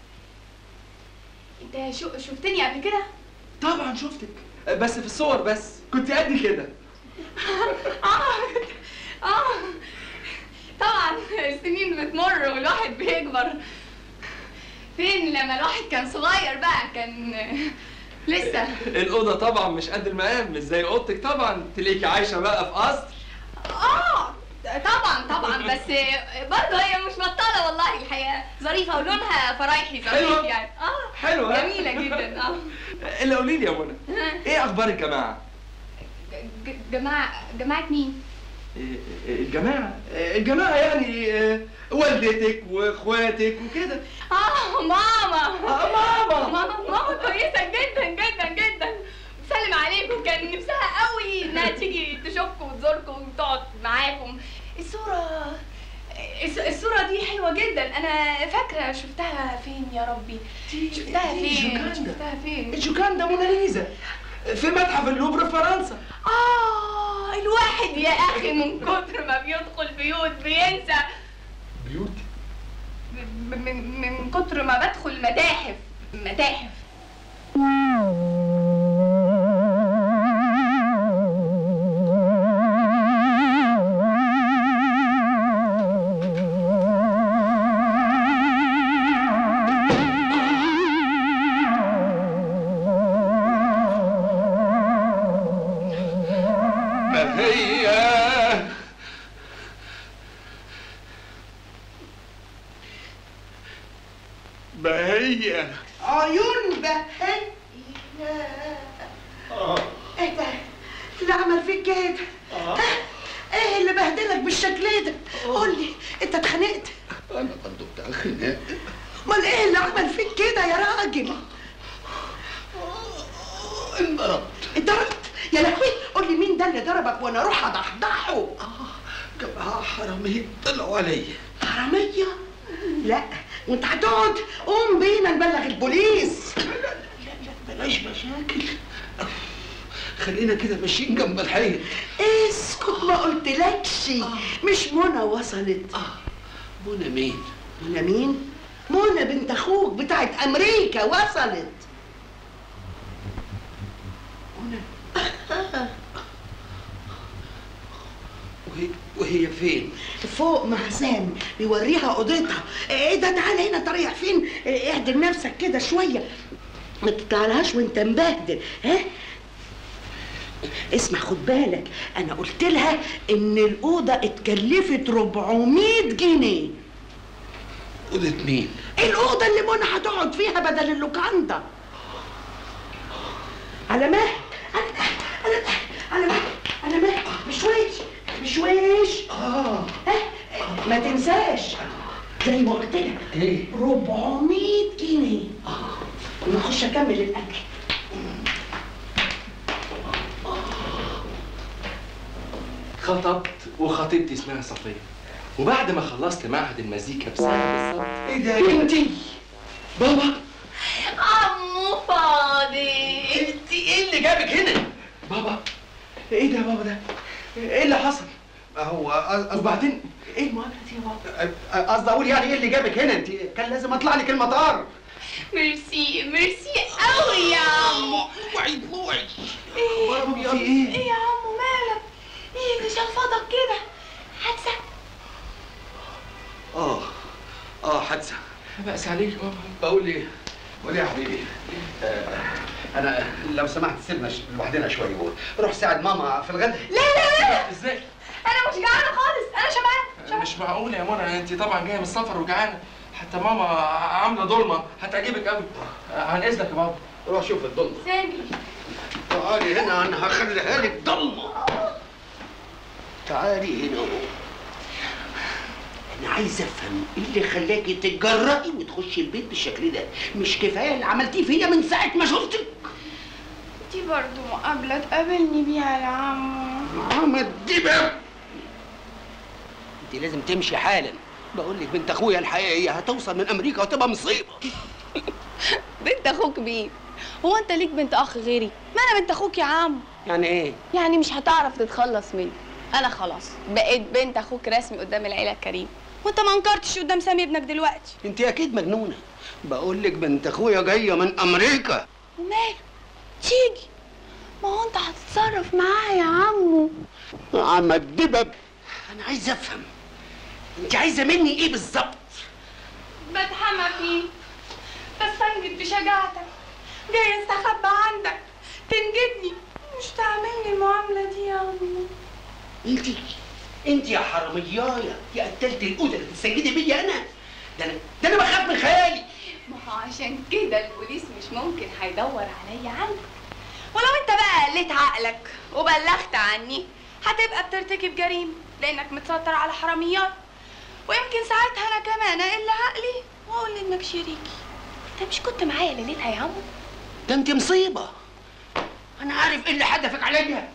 انت شو شفتني قبل كده طبعا شفتك بس في الصور بس كنت قد كده اه اه طبعا السنين بتمر والواحد بيكبر فين لما الواحد كان صغير بقى كان لسه الأوضة طبعا مش قد المقام مش زي أوضتك طبعا تلاقيكي عايشة بقى في قصر اه طبعا طبعا بس برضه هي مش بطاله والله الحقيقه ظريفه ولونها فرايحي ظريف حلوة؟ يعني اه حلوة جميله جدا اه إلا قولي لي يا منى إيه أخبار الجماعة؟ ج- جماعه جماعه مين؟ الجماعة الجماعة يعني آه، والدتك واخواتك وكده اه ماما آه، ماما. ماما ماما كويسه جدا جدا جدا بتسلم عليكم كان نفسها قوي انها تيجي تشوفكم وتزوركم وتقعد معاكم الصوره الص- الصورة دي حلوة جدا أنا فاكرة شفتها فين يا ربي شفتها دي فين جوكاندا. شفتها فين الجوكاندا موناليزا في متحف اللوفر في فرنسا آه الواحد يا أخي من كتر ما بيدخل بيوت بينسى بيوت ب- من, من كتر ما بدخل متاحف متاحف بهية بهية عيون بهية ايه ده اللي عمل فيك كده ها؟ ايه اللي بهدلك بالشكل ده قول لي انت اتخانقت انا برضه بتاع خناق امال ايه اللي عمل فيك كده يا راجل انضربت اتضربت يا لهوي قول لي مين ده اللي ضربك وانا اروح اضحضحه جماعة حرامية طلعوا عليا حراميه لا وانت هتقعد قوم بينا نبلغ البوليس بلاش مشاكل خلينا كده ماشيين جنب الحيط اسكت ما قلتلكش مش منى وصلت منى مين؟ منى مين؟ منى بنت اخوك بتاعت امريكا وصلت وهي, وهي فين؟ فوق مع سامي بيوريها اوضتها ايه ده تعالى هنا انت رايح فين إيه، اعدل نفسك كده شويه ما تطلعلهاش وانت مبهدل ها اسمع خد بالك انا قلت لها ان الاوضه اتكلفت 400 جنيه أوضة مين؟ الاوضه اللي منى هتقعد فيها بدل اللوكاندا على مهلك على على على مهلك على مهلك بشويش بشويش اه ما تنساش زي ما قلت لك ايه 400 جنيه اه ونخش اكمل الاكل خطبت وخطيبتي اسمها صفية وبعد ما خلصت معهد المزيكا بسنة بالظبط ايه ده يا بنتي؟ بابا عمو فاضل انت ايه اللي جابك هنا؟ بابا ايه ده يا بابا ده؟ ايه اللي حصل؟ هو وبعدين ايه المقابلة دي يا بابا؟ قصدي اقول يعني ايه اللي جابك هنا؟ انت كان لازم اطلع لك المطار ميرسي ميرسي قوي يا عمو وعي وعي ايه بابا في ايه؟ ايه يا عمو مالك ايه اللي شلفضك كده حادثه اه اه حادثة بأس عليك يا بابا بقول ايه؟ قول ايه يا حبيبي؟ آه انا لو سمحت سيبنا ش- لوحدنا شوية روح ساعد ماما في الغدا لا لا لا ازاي؟ انا مش جعانه خالص انا شبعانه مش معقول يا منى انت طبعا جايه من السفر وجعانه حتى ماما عامله ضلمه هتعجبك قوي عن اذنك يا بابا روح شوف الضلمة سامي تعالي هنا انا هخليها لك ضلمة تعالي هنا انا عايز افهم ايه اللي خلاكي تتجرأي وتخشي البيت بالشكل ده مش كفايه اللي عملتيه فيا من ساعه ما شفتك دي برضو مقابله تقابلني بيها يا عمو عمد دبب انت لازم تمشي حالا بقول لك بنت اخويا الحقيقيه هتوصل من امريكا وتبقى مصيبه بنت اخوك مين هو انت ليك بنت اخ غيري ما انا بنت اخوك يا عم يعني ايه يعني مش هتعرف تتخلص مني انا خلاص بقيت بنت اخوك رسمي قدام العيله الكريمه وانت ما انكرتش قدام سامي ابنك دلوقتي انت اكيد مجنونه بقول لك بنت اخويا جايه من امريكا وماله تيجي ما هو انت هتتصرف معاها يا عمو عم الدبب انا عايز افهم انت عايزه مني ايه بالظبط بتحمى فيه بستنجد بشجاعتك جاي استخبى عندك تنجدني مش تعملني المعامله دي يا عمو انت انت يا حراميايه يا قتلت الاوضه اللي بتسجدي بيا انا ده انا ده انا بخاف من خيالي ما هو عشان كده البوليس مش ممكن هيدور عليا عنك ولو انت بقى قلت عقلك وبلغت عني هتبقى بترتكب جريمه لانك متستر على حراميات ويمكن ساعتها انا كمان اقل عقلي واقول انك شريكي انت مش كنت معايا ليلتها يا عمو ده انت مصيبه انا عارف ايه اللي حدفك عليا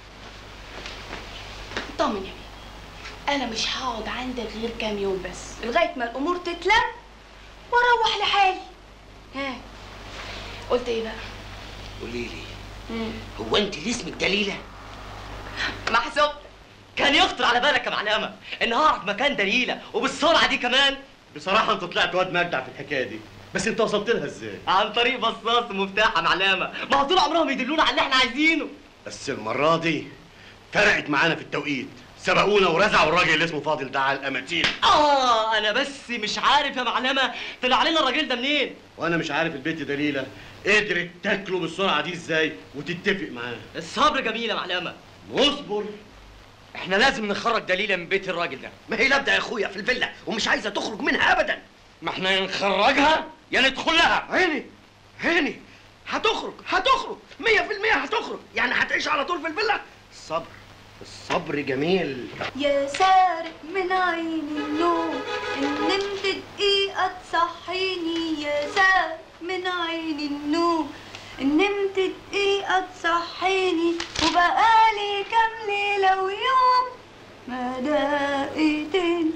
طمن يا بيه انا مش هقعد عندك غير كام يوم بس لغايه ما الامور تتلم واروح لحالي ها قلت ايه بقى قولي لي هو انت اللي اسمك دليله محسوب كان يخطر على بالك يا معلمه ان هعرف مكان دليله وبالسرعه دي كمان بصراحة انت طلعت واد مجدع في الحكاية دي بس انت وصلت لها ازاي؟ عن طريق بصاص ومفتاح يا معلمه ما هو طول عمرهم يدلونا على اللي احنا عايزينه بس المرة دي فرقت معانا في التوقيت سبقونا ورزعوا الراجل اللي اسمه فاضل ده على الاماتير اه انا بس مش عارف يا معلمه طلع علينا الراجل ده منين وانا مش عارف البنت دليلة قدرت تاكله بالسرعة دي ازاي وتتفق معاه الصبر جميل يا معلمه واصبر احنا لازم نخرج دليله من بيت الراجل ده ما هي لابده يا اخويا في الفيلا ومش عايزه تخرج منها ابدا ما احنا يا نخرجها يا ندخل لها عيني عيني هتخرج هتخرج 100% هتخرج يعني هتعيش على طول في الفيلا الصبر الصبر جميل يا سارق من عيني النوم إن نمت دقيقة تصحيني يا سارق من عيني النوم إن نمت دقيقة تصحيني وبقالي كام ليلة ويوم ما دقيقتين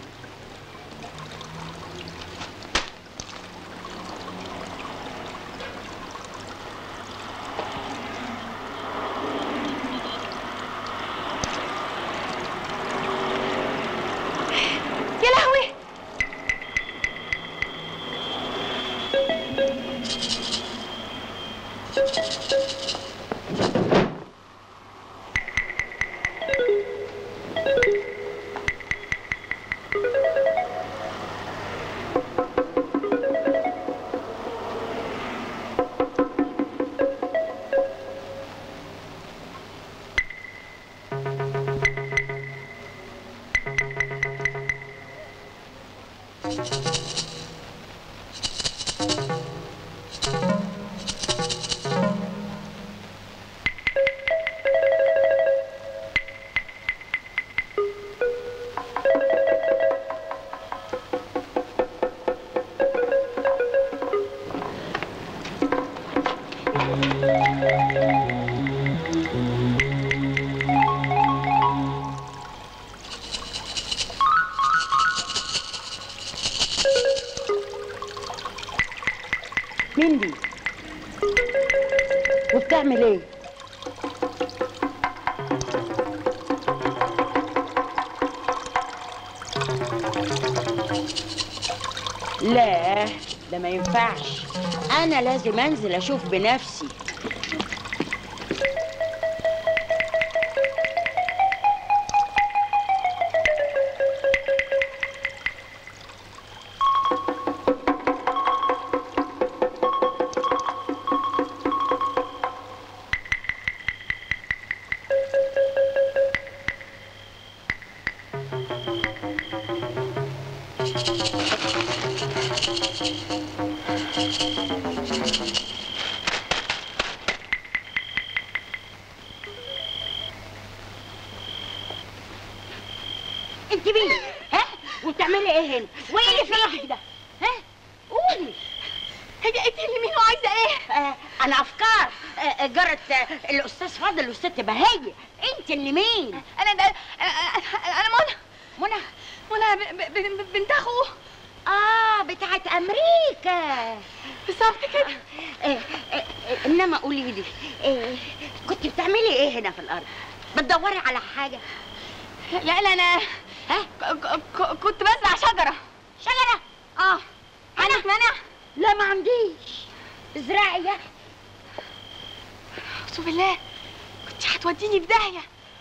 يا لهوي مين دي؟ وبتعمل ايه؟ لا ده ما ينفعش انا لازم انزل اشوف بنفسي انت مين؟ ها؟ وبتعملي ايه هنا؟ وايه اللي في ايدك ده؟ ها؟ قولي هي انت اللي مين وعايزه ايه؟ آه انا افكار آه جرت آه الاستاذ فاضل والست بهية انت اللي مين؟ انا ده انا انا منى منى منى ب- ب- ب- بنت اخوه اه بتاعت امريكا بالظبط كده آه آه آه انما قولي لي آه كنت بتعملي ايه هنا في الارض؟ بتدوري على حاجه؟ لا لا انا ها؟ ك- ك- كنت بزرع شجره شجره؟ اه عندك مانع؟ لا ما عنديش ازرعي يا اعوذ بالله كنت هتوديني في داهيه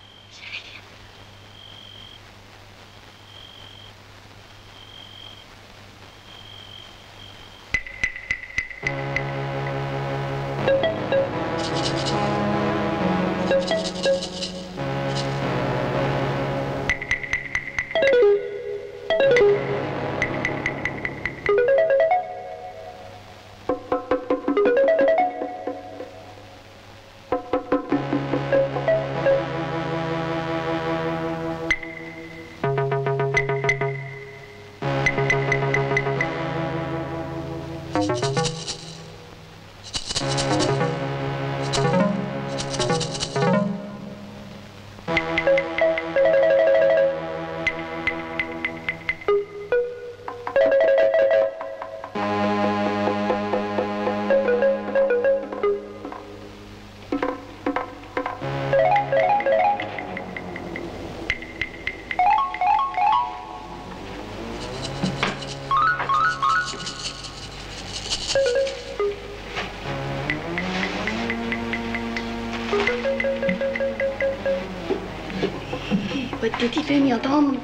وديتي فين يا طنط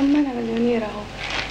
طب ما انا مليونيرة اهو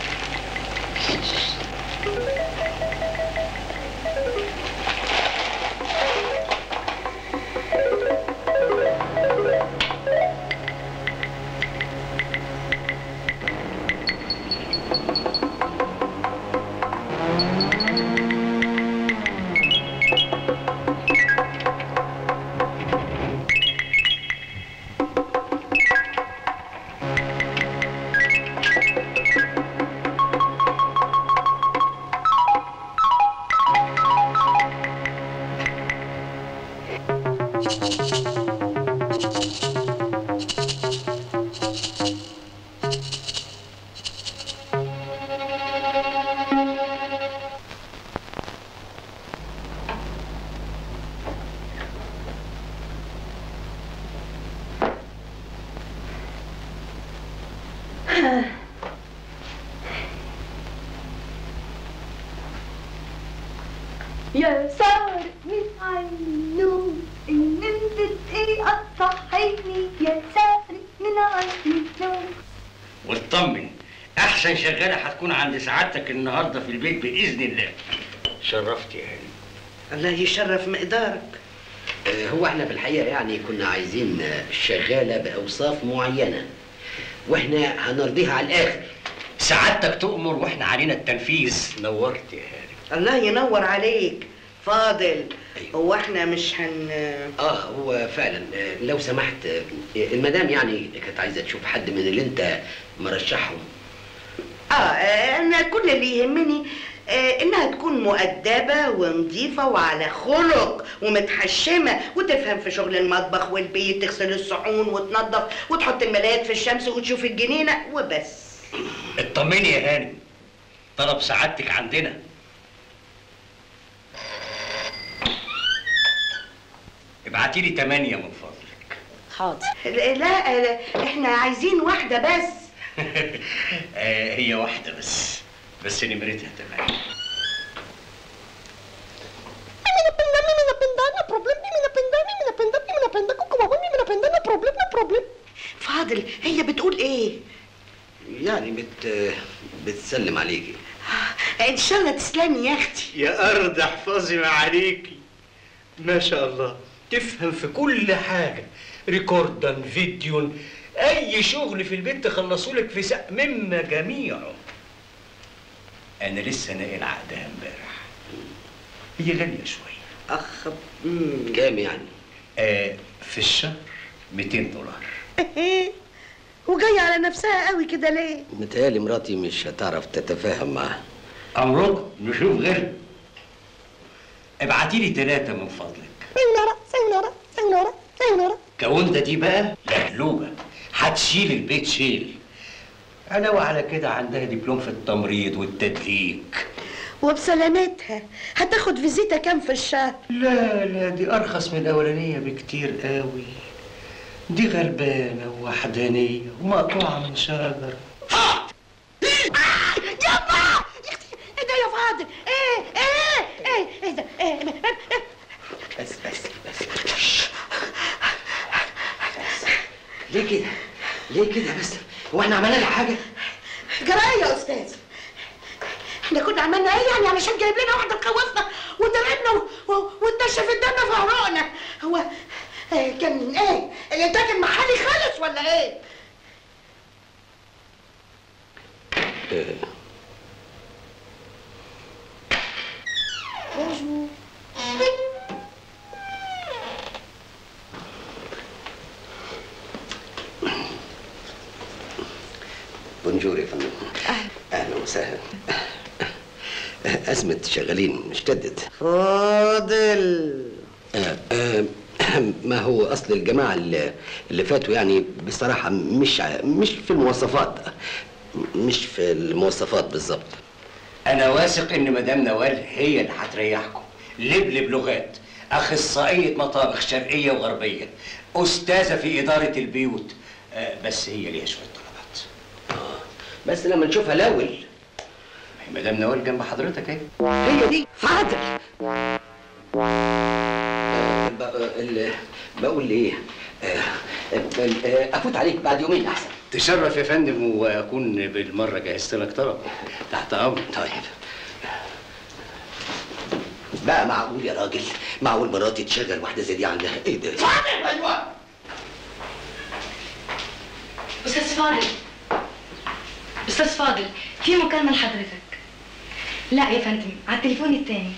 يا سارق من عينه ان انت تقطع عيني يا سارق من عينه واطمن احسن شغاله هتكون عند سعادتك النهارده في البيت باذن الله شرفت يا هاني الله يشرف مقدارك آه، هو احنا في الحقيقه يعني كنا عايزين آه، شغاله باوصاف معينه واحنا هنرضيها على الاخر سعادتك تؤمر واحنا علينا التنفيذ نورت يا هاني الله ينور عليك فاضل هو احنا مش هن اه هو فعلا آه، لو سمحت آه، المدام يعني كانت عايزه تشوف حد من اللي انت مرشحهم اه آه، انا كل اللي يهمني آه، انها تكون مؤدبة ونظيفة وعلى خلق ومتحشمة وتفهم في شغل المطبخ والبيت تغسل الصحون وتنظف وتحط الملايات في الشمس وتشوف الجنينة وبس اطمني يا هاني طلب سعادتك عندنا ابعتي لي تمانية من فضلك حاضر لا لا احنا عايزين واحدة بس آه هي واحدة بس بس نمرتها تمام فاضل هي بتقول ايه يعني بت بتسلم عليكي ان شاء الله تسلمي يا اختي يا أرض احفظي ما عليكي ما شاء الله تفهم في كل حاجة ريكوردا فيديو أي شغل في البيت تخلصوا لك في ساعة مما جميعه أنا لسه ناقل عقدها امبارح هي غالية شوية أخ كام يعني؟ آه في الشهر 200 دولار وجاية على نفسها قوي كده ليه متهيألي مراتي مش هتعرف تتفاهم معاها أمركم نشوف غيرها ابعتي لي ثلاثة من فضلك سيونارا سيونارا سيونارا سيونارا كوندا دي بقى لهلوبة هتشيل البيت شيل علاوة على كده عندها دبلوم في التمريض والتدليك وبسلامتها هتاخد فيزيتا كام في الشهر لا لا دي أرخص من الأولانية بكتير قوي دي غلبانة ووحدانية ومقطوعة من شجر يابا يا اختي ايه ده يا فاضل ايه ايه ايه ايه ده ايه بس بس بس ليه كده؟ ليه كده بس؟ هو احنا عملنا لها حاجة؟ جرايه يا استاذ احنا كنا عملنا ايه يعني علشان جايب لنا واحده تخوفنا وترعبنا و- و- وتنشف الدم في عروقنا هو آه، كان ايه الانتاج المحلي خالص ولا ايه آه، بونجور يا فندم اهلا وسهلا أزمة شغالين اشتدت فاضل آه، آه، ما هو أصل الجماعة اللي, اللي فاتوا يعني بصراحة مش ع- مش في المواصفات مش في المواصفات بالظبط أنا واثق إن مدام نوال هي اللي هتريحكم لبلب لغات أخصائية مطابخ شرقية وغربية أستاذة في إدارة البيوت آه، بس هي ليها شوية طلبات بس لما نشوفها الأول مدام نوال جنب حضرتك اهي هي دي فاضل آه، ب- ال- بقول ايه آه، آه، آه، افوت عليك بعد يومين احسن تشرف يا فندم واكون بالمره جهزت لك طلب تحت امر طيب بقى معقول يا راجل معقول مراتي تشغل واحده زي دي عندها ايه ده ايوه استاذ فاضل استاذ فاضل في مكالمه لحضرتك لا يا فندم على التليفون التاني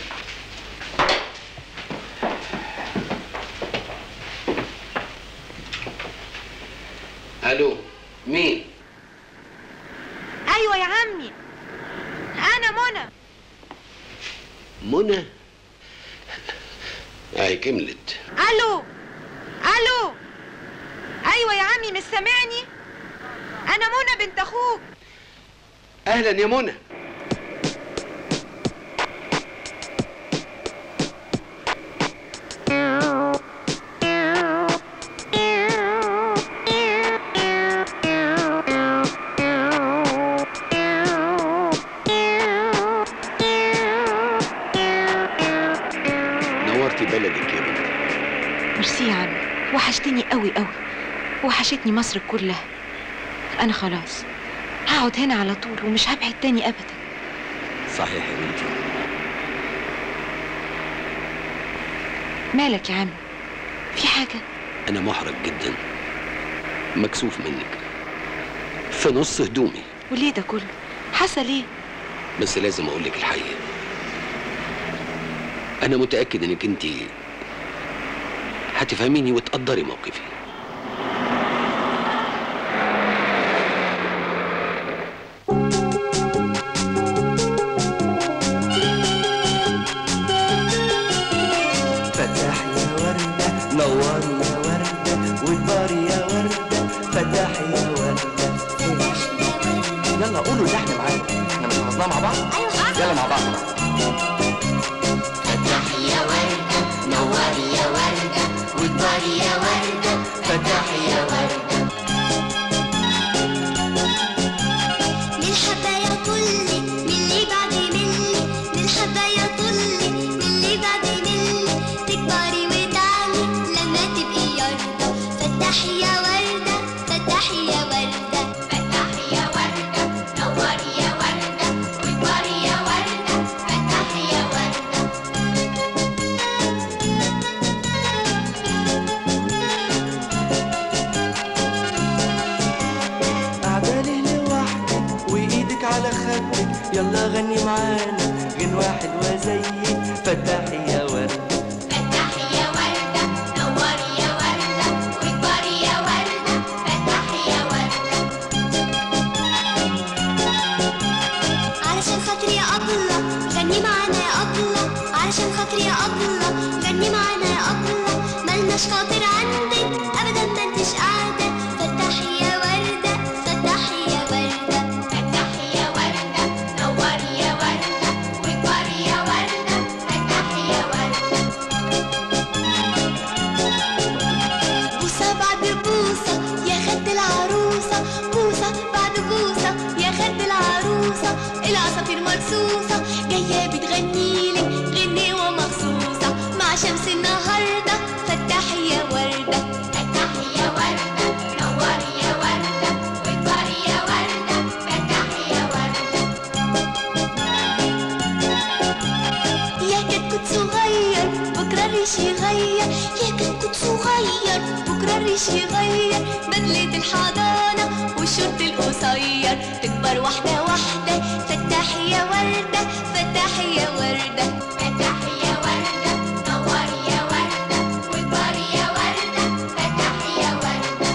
الو مين ايوه يا عمي انا منى منى اهي كملت الو الو ايوه يا عمي مش سامعني انا منى بنت اخوك اهلا يا منى نورتي بلدك يا منى ميرسي يا عمي وحشتني قوي قوي وحشتني مصر كلها انا خلاص هقعد هنا على طول ومش هبعد تاني ابدا صحيح يا بنتي مالك يا عمي في حاجه انا محرج جدا مكسوف منك في نص هدومي وليه ده كله حصل ايه بس لازم اقول لك الحقيقه انا متاكد انك انت هتفهميني وتقدري موقفي فتح يا وردة نوري يا وردة وكبري يا وردة فتح يا وردة يلا قولوا اللحن معانا احنا مش حفظناها مع بعض؟ يلا مع بعض فتح يا وردة نوري يا وردة وكبري يا وردة فتح يا وردة من حبايا طلي من اللي بعد مني من حبايا طلي من اللي بعد مني تكبري وتعلي لما تبقي يرضى فتحي يا وردة فتحي يا وردة فتحي يا وردة نوري يا وردة وكبري يا وردة فتحي يا وردة قاعدة ليه لوحدك وإيدك على خدك يلا غني معانا غنوة حلوة زيك فتحي يا وردة فتحي يا وردة نوري يا وردة وكبري يا وردة فتحي يا وردة علشان خاطري يا أبلة غني معانا يا أبلة علشان خاطري يا أبلة غني معانا يا أبلة ملناش خاطر عندك أبدا ما انتش قاعدة فتحي يا وردة فتحي يا وردة فتحي يا وردة نوري يا وردة وكبري يا وردة فتحي يا وردة بوسة بعد بوسة يا خد العروسة بوسة بعد بوسة يا خد العروسة العصافير مرصوصة جاية بتغنيلك غنيوة مخصوصة مع شمس النهاردة فتحي يا وردة فتحي يا وردة نوري يا وردة وكبري يا وردة فتحي يا وردة يا كتكوت صغير بكرة الريش يغير يا كتكوت صغير بكرة الريش يغير بدلة الحضانة والشورت القصير تكبر واحدة واحدة فتحي يا وردة فتحي يا وردة فتحي يا وردة نوري يا وردة وكبري يا وردة فتحي يا وردة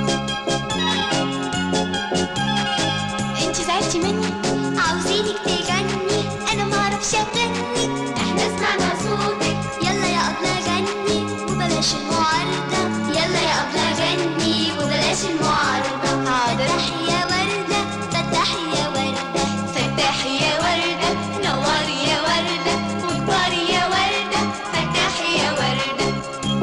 انت زعلتي مني عاوزينك تغني انا معرفش اغني احنا سمعنا صوتك يلا يا ابله غني وبلاش المعارضه يلا يا ابله غني وبلاش المعارضه حاضر فتحي يا ورده فتحي يا ورده فتحي يا ورده نوري يا ورده وكبري يا ورده فتحي يا ورده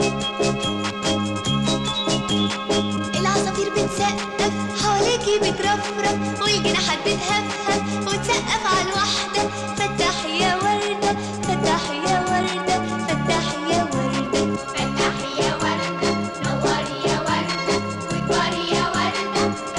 العصافير بتسقف حواليكي بترفرف والجناحات بتهفهف وتسقف على الواحدة فتحي يا وردة فتحي يا وردة فتحي يا وردة فتحي يا وردة نوري يا وردة وكبري يا وردة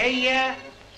بهية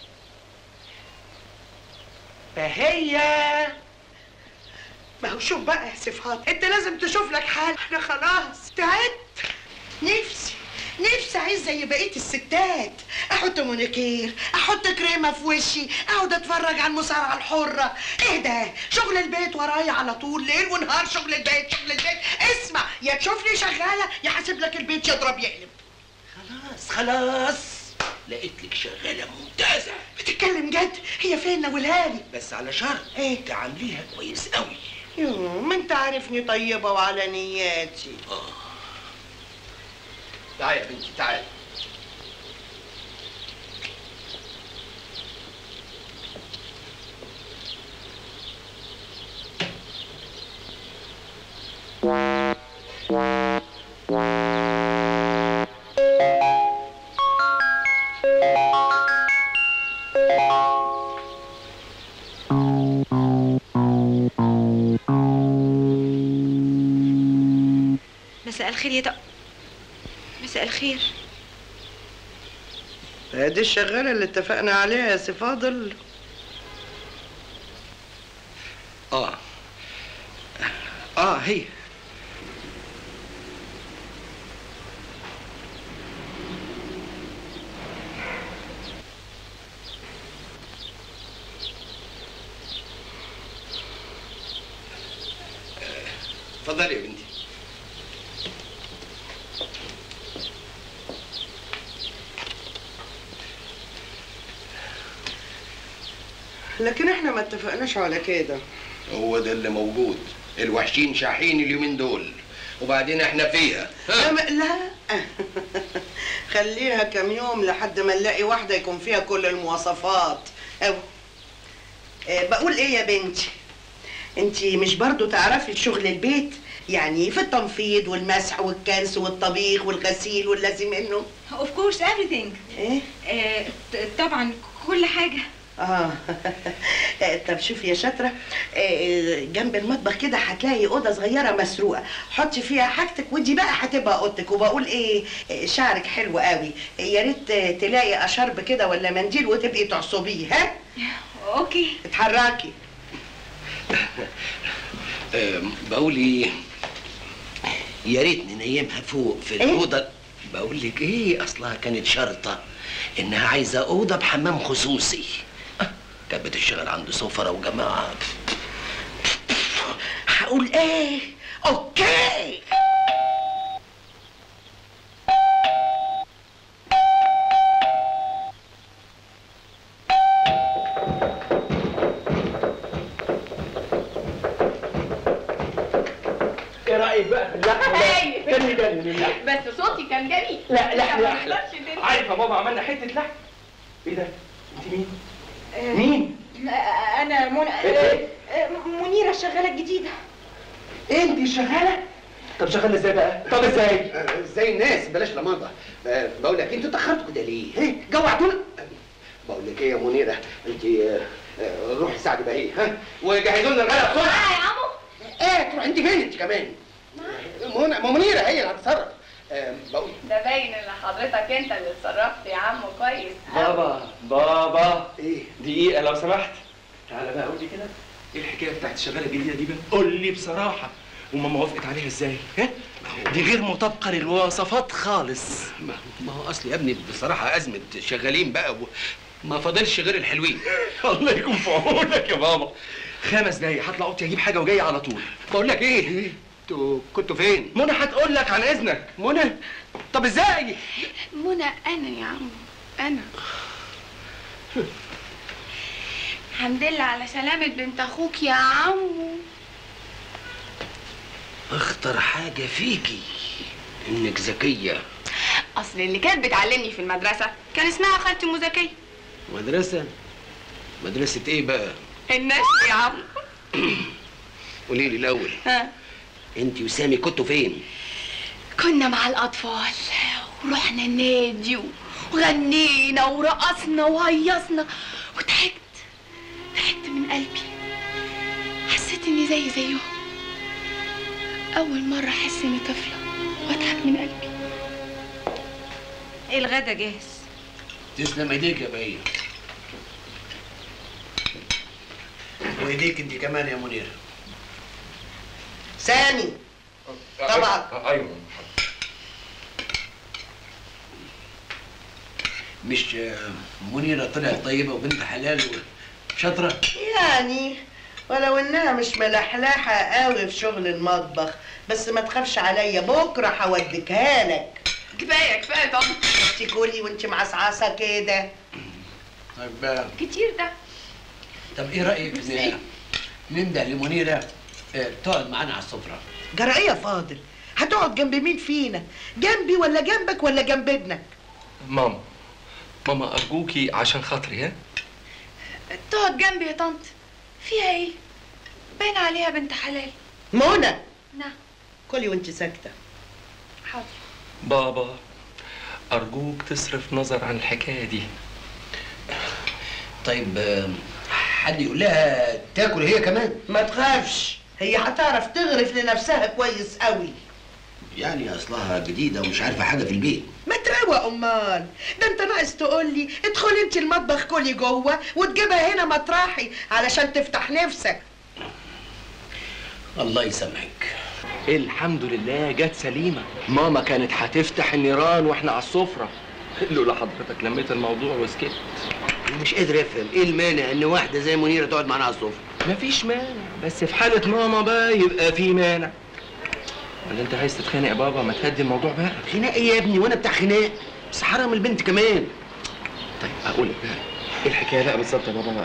بهية ما هو شوف بقى يا صفات انت لازم تشوف لك حال انا خلاص تعبت نفسي نفسي عايز زي بقيه الستات احط مونيكير احط كريمه في وشي اقعد اتفرج على المصارعه الحره ايه ده شغل البيت ورايا على طول ليل ونهار شغل البيت شغل البيت اسمع يا تشوفني شغاله يا حاسب لك البيت يضرب يقلب خلاص خلاص لقيت لك شغاله ممتازه بتتكلم جد هي فين ناولها لي بس على شرط ايه تعامليها كويس قوي يوه ما انت عارفني طيبه وعلى نياتي تعالي يا بنتي تعالي مساء الخير يا طق مساء الخير دي الشغاله اللي اتفقنا عليها يا سي فاضل اه اه هي اتفضلي يا بنتي لكن احنا ما اتفقناش على كده هو ده اللي موجود الوحشين شاحين اليومين دول وبعدين احنا فيها لا ما- لا خليها كم يوم لحد ما نلاقي واحده يكون فيها كل المواصفات أو. آه، بقول ايه يا بنتي انتي مش برضو تعرفي شغل البيت يعني في التنفيض والمسح والكنس والطبيخ والغسيل واللازم منه اوف كورس everything ايه آه ط- طبعا كل حاجه اه طب شوفي يا شاطره آه، جنب المطبخ كده هتلاقي اوضه صغيره مسروقه حطي فيها حاجتك ودي بقى هتبقى اوضتك وبقول ايه آه، شعرك حلو قوي يا ريت آه، تلاقي اشرب كده ولا منديل وتبقي تعصبيه ها اوكي اتحركي آم، بقول ايه يا ريت ننيمها فوق في الاوضه بقول لك ايه اصلها كانت شرطه انها عايزه اوضه بحمام خصوصي آه، كانت بتشتغل عند سفرة وجماعه هقول ايه اوكي ايه رايك بقى في اللحمه هايل. ده؟ كان يجنن اللحم بس صوتي كان جميل لا لحم ما احلى نقدرش ننسى. عارف يا بابا عملنا حته لحم ايه ده؟ انت مين؟ مين؟ انا منى إيه؟ منيره الشغاله الجديده انت شغاله؟ طب شغاله ازاي بقى؟ طب ازاي؟ زي الناس بلاش لمضه آه، بقول لك انتوا اتاخرتوا كده ليه؟ ايه جوعتونا؟ بقول لك ايه يا منيره انت آه، آه، روحي ساعدي بقى ايه ها وجهزوا لنا الغدا بسرعه يا عمو ايه تروح انت فين انت كمان؟ منى منيره هي اللي هتتصرف آه، بقول ده باين ان حضرتك انت اللي اتصرفت يا عمو كويس بابا بابا ايه دقيقه لو سمحت تعالى بقى قول لي كده ايه الحكايه بتاعت الشغاله الجديده دي بقى قول لي بصراحه وماما وافقت عليها ازاي ها دي غير مطابقه للوصفات خالص ما ما هو اصل يا ابني بصراحه ازمه شغالين بقى و... ما فاضلش غير الحلوين الله يكون في عونك يا بابا خمس دقايق هطلع اوضتي اجيب حاجه وجاي على طول بقول لك ايه انتوا كنتوا فين منى هتقول لك عن اذنك منى طب ازاي منى انا يا عمو انا الحمد لله على سلامة بنت اخوك يا عمو اخطر حاجه فيكي انك ذكيه اصل اللي كانت بتعلمني في المدرسة كان اسمها خالتي مزكية مدرسه مدرسه ايه بقى الناس يا عمو قولي لي الاول ها انت وسامي كنتوا فين كنا مع الأطفال ورحنا النادي وغنينا ورقصنا وهيصنا وضحكت ضحكت من قلبي حسيت إني زي زيهم أول مرة أحس إني طفلة وأضحك من قلبي الغدا جاهز تسلم ايديك يا بهية وايديك انت كمان يا منير سامي طبعا ايوه مش آه، منيرة طلعت طيبة وبنت حلال وشاطرة يعني ولو انها مش ملحلحه قوي في شغل المطبخ بس ما تخافش عليا بكره هوديكها لك كفايه كفايه طب انت كلي وانت معصعصه كده طيب آه، كتير ده طب ايه رأيك ان ننده لمنيرة آه، تقعد معانا على السفرة جرأية فاضل هتقعد جنب مين فينا جنبي ولا جنبك ولا جنب ابنك ماما ماما ارجوكي عشان خاطري ها تقعد جنبي يا طنط فيها ايه باين عليها بنت حلال منى نعم كلي وانت ساكته حاضر بابا ارجوك تصرف نظر عن الحكايه دي طيب آه، حد يقول لها تاكل هي كمان ما تخافش هي هتعرف تغرف لنفسها كويس قوي يعني اصلها جديدة ومش عارفة حاجة في البيت ما تروق امال ده انت ناقص تقول لي ادخلي انت المطبخ كلي جوه وتجيبها هنا مطرحي علشان تفتح نفسك الله يسامحك الحمد لله جت سليمه ماما كانت هتفتح النيران واحنا على السفره لولا حضرتك لميت الموضوع وسكت مش قادر افهم ايه المانع ان واحدة زي منيرة تقعد معانا على السفرة مفيش مانع بس في حالة ماما بقى يبقى في مانع ولا انت عايز تتخانق يا بابا ما تهدي الموضوع بقى خناق ايه يا ابني وانا بتاع خناق بس حرام البنت كمان طيب اقول لك بقى ايه الحكايه بقى بالظبط يا بابا بقى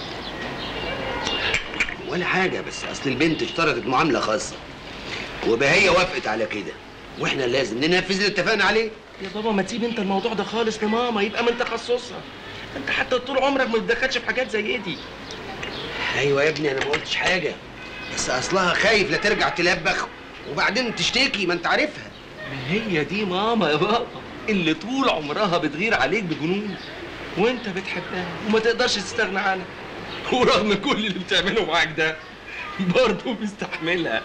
ولا حاجة بس اصل البنت اشترطت معاملة خاصة وبهية وافقت على كده واحنا لازم ننفذ اللي اتفقنا عليه يا بابا ما تسيب انت الموضوع ده خالص لماما يبقى من تخصصها انت حتى طول عمرك ما بتدخلش في حاجات زي دي ايوه يا ابني انا ما قلتش حاجة بس اصلها خايف لا ترجع تلبخ وبعدين تشتكي ما انت عارفها ما هي دي ماما يا بابا اللي طول عمرها بتغير عليك بجنون وانت بتحبها وما تقدرش تستغنى عنها ورغم كل اللي بتعمله معاك ده برضه مستحملها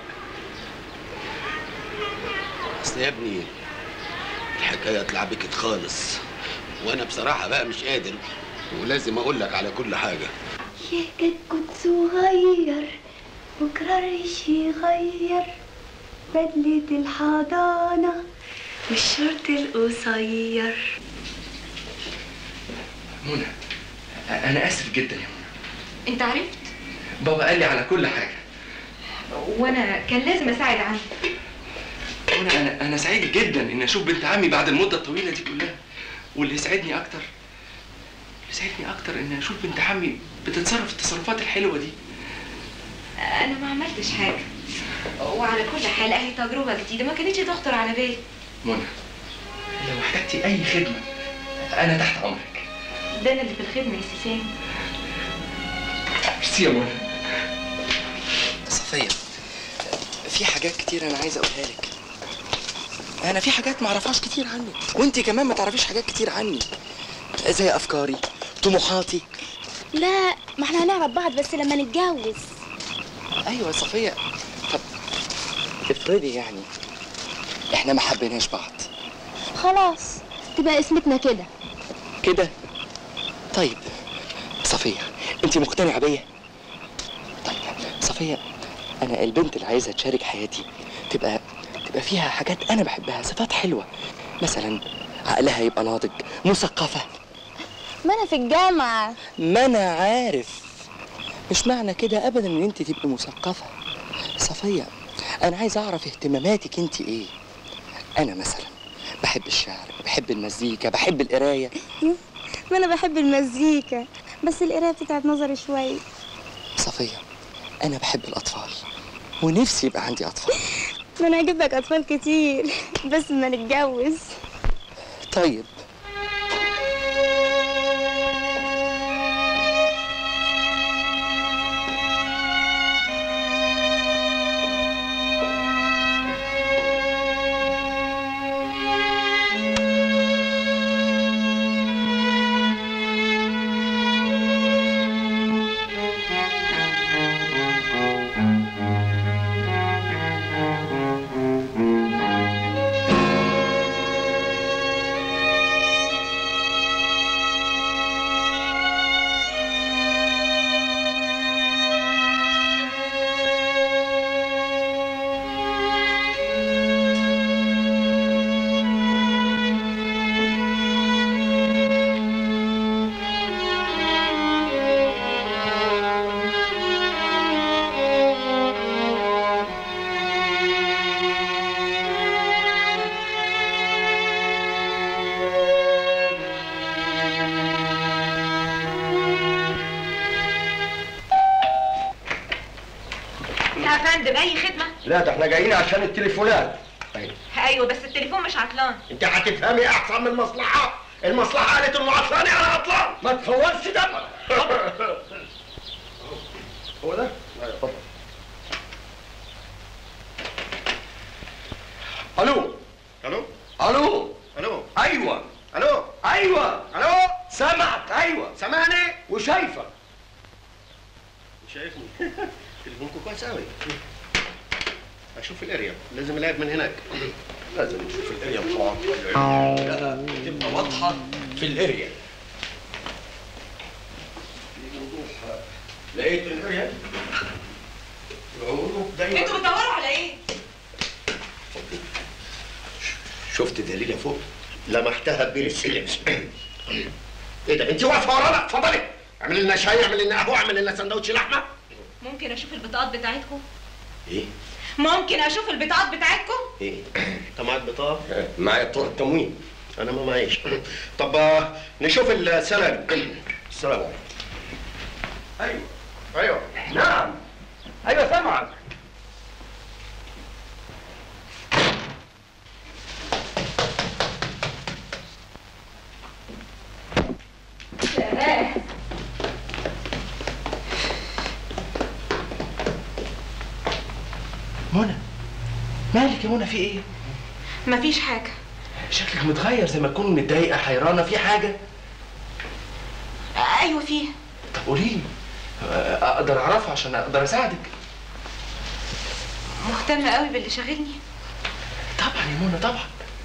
اصل يا ابني الحكاية اتلعبكت خالص وانا بصراحة بقى مش قادر ولازم اقول لك على كل حاجة يا كتكوت صغير بكرة الريش يغير بدلة الحضانة والشورت القصير منى انا اسف جدا يا منى انت عرفت بابا قال لي على كل حاجه وانا كان لازم اساعد عنك منى انا انا سعيد جدا ان اشوف بنت عمي بعد المده الطويله دي كلها واللي يسعدني اكتر اللي يسعدني اكتر ان اشوف بنت عمي بتتصرف التصرفات الحلوه دي انا ما عملتش حاجه وعلى كل حال اهي تجربه جديده ما كانتش تخطر على بالي منى لو احتجتي اي خدمه انا تحت امرك ده انا اللي في الخدمه يا سيسان ميرسي يا منى صفية في حاجات كتير انا عايز اقولها لك انا في حاجات ما اعرفهاش كتير عنك وانت كمان ما تعرفيش حاجات كتير عني زي افكاري طموحاتي لا ما احنا هنعرف بعض بس لما نتجوز ايوه يا صفية طب افرضي يعني احنا ما حبيناش بعض خلاص تبقى اسمتنا كده كده طيب صفية انت مقتنعة بيا طيب صفية انا البنت اللي عايزة تشارك حياتي تبقى تبقى فيها حاجات انا بحبها صفات حلوة مثلا عقلها يبقى ناضج مثقفة ما انا في الجامعة ما انا عارف مش معنى كده ابدا ان انت تبقي مثقفة صفية انا عايز اعرف اهتماماتك انت ايه انا مثلا بحب الشعر بحب المزيكا بحب القراية ما انا بحب المزيكا بس القرايه بتتعب نظري شويه صفية أنا بحب الأطفال ونفسي يبقى عندي أطفال ما انا هجيب لك اطفال كتير بس ما نتجوز طيب فندم اي خدمه لا ده احنا جايين عشان التليفونات طيب ايوه بس التليفون مش عطلان انت هتفهمي احسن من المصلحه المصلحه قالت انه عطلان انا عطلان ما تفورش دمك هو ده؟ ايوه اتفضل الو الو الو الو ايوه الو ايوه الو سامعك ايوه سامعني وشايفك شايفني تليفونكم كويس قوي اشوف الاريا لازم العب من هناك لازم نشوف الاريا طبعا لا تبقى واضحه في الاريا لقيت الاريا انتوا بتدوروا على ايه؟ شفت دليله فوق لمحتها بين السلم ايه ده انت واقفه ورانا اتفضلي اعملي لنا شاي اعملي لنا قهوه اعملي لنا سندوتش لحمه ممكن اشوف البطاقات بتاعتكم؟ ايه ممكن اشوف البطاقات بتاعتكم؟ ايه انت معاك بطاقه معايا بطاقه تموين انا ما معيش طب آه، نشوف السلام السلام عليكم ايوه ايوه نعم ايوه سامعك منى مالك يا منى في ايه؟ مفيش حاجه شكلك متغير زي ما تكون متضايقه حيرانه في حاجه ايوه فيه طب قولي لي اقدر اعرفها عشان اقدر اساعدك مهتمه قوي باللي شاغلني طبعا يا منى طبعا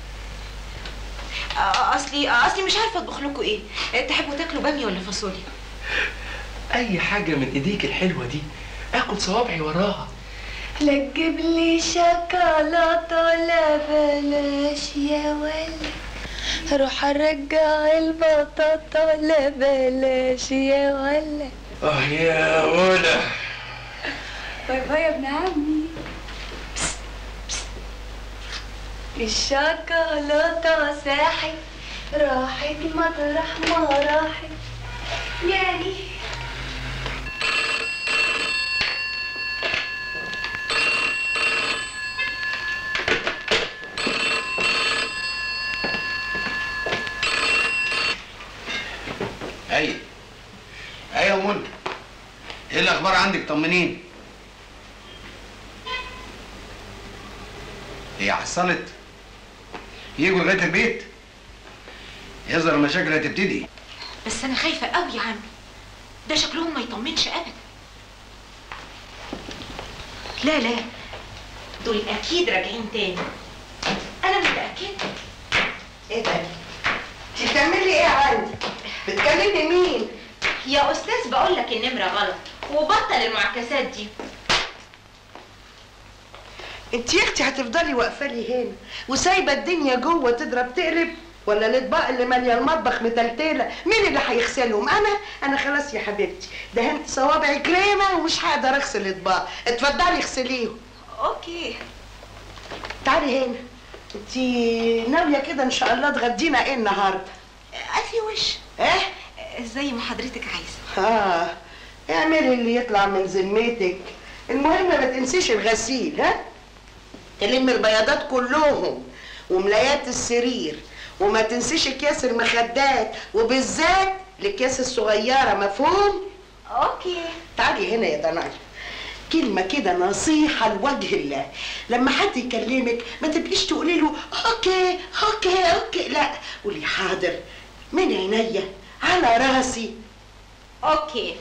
آه، اصلي آه، اصلي مش عارفه اطبخ لكم ايه آه، تحبوا تاكلوا باميه ولا فاصوليا اي حاجه من ايديك الحلوه دي اكل صوابعي وراها لا تجيب لي شوكولاتة لا بلاش يا ولا روح ارجع البطاطا لا بلاش يا ولا اه يا منى باي باي يا ابن عمي الشوكولاتة ساحت راحت مطرح ما راحت يعني ايوه ايوه يا منى ايه الاخبار عندك طمنيني هي حصلت يجوا لغايه البيت يظهر المشاكل هتبتدي بس انا خايفه قوي يا عمي ده شكلهم ما يطمنش ابدا لا لا دول اكيد راجعين تاني انا متاكده ايه ده؟ انت بتعملي ايه عندي؟ بتكلمي مين؟ يا استاذ بقول لك النمره غلط وبطل المعاكسات دي انت يا اختي هتفضلي واقفه لي هنا وسايبه الدنيا جوه تضرب تقلب ولا الاطباق اللي ماليه المطبخ متلتله مين اللي هيغسلهم انا انا خلاص يا حبيبتي دهنت صوابعي كريمه ومش هقدر اغسل اطباق اتفضلي اغسليهم اوكي تعالي هنا انت ناويه كده ان شاء الله تغدينا ايه النهارده قفي وش ايه زي ما حضرتك عايزه اه اعملي اللي يطلع من ذمتك المهم ما تنسيش الغسيل ها تلم البياضات كلهم وملايات السرير وما تنسيش اكياس المخدات وبالذات الاكياس الصغيره مفهوم اوكي تعالي هنا يا دنايا كلمة كده نصيحة لوجه الله لما حد يكلمك ما تبقيش تقولي له اوكي اوكي اوكي لا قولي حاضر من عينيا على راسي اوكي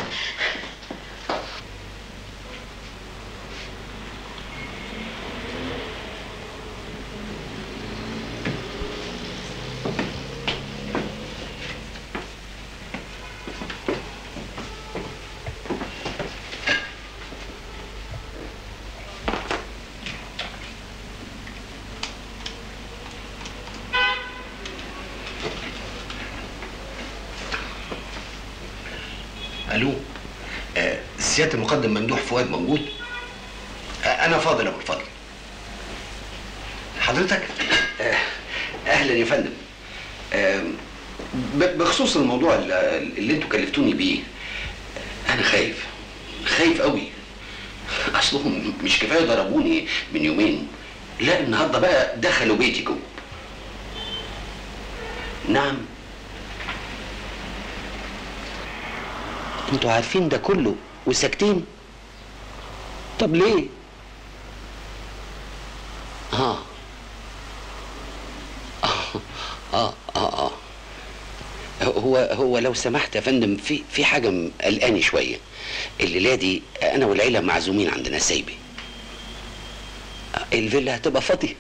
الو آه سياده المقدم ممدوح فؤاد موجود آه انا فاضل ابو الفضل حضرتك آه اهلا يا فندم آه ب- بخصوص الموضوع اللي, اللي انتوا كلفتوني بيه انا خايف خايف قوي اصلهم مش كفايه ضربوني من يومين لا النهارده بقى دخلوا بيتي جوه نعم انتوا عارفين ده كله وساكتين طب ليه اه اه اه اه, آه. هو هو لو سمحت يا فندم في في حاجه مقلقاني شويه الليله دي انا والعيله معزومين عندنا سايبي الفيلا هتبقى فاضيه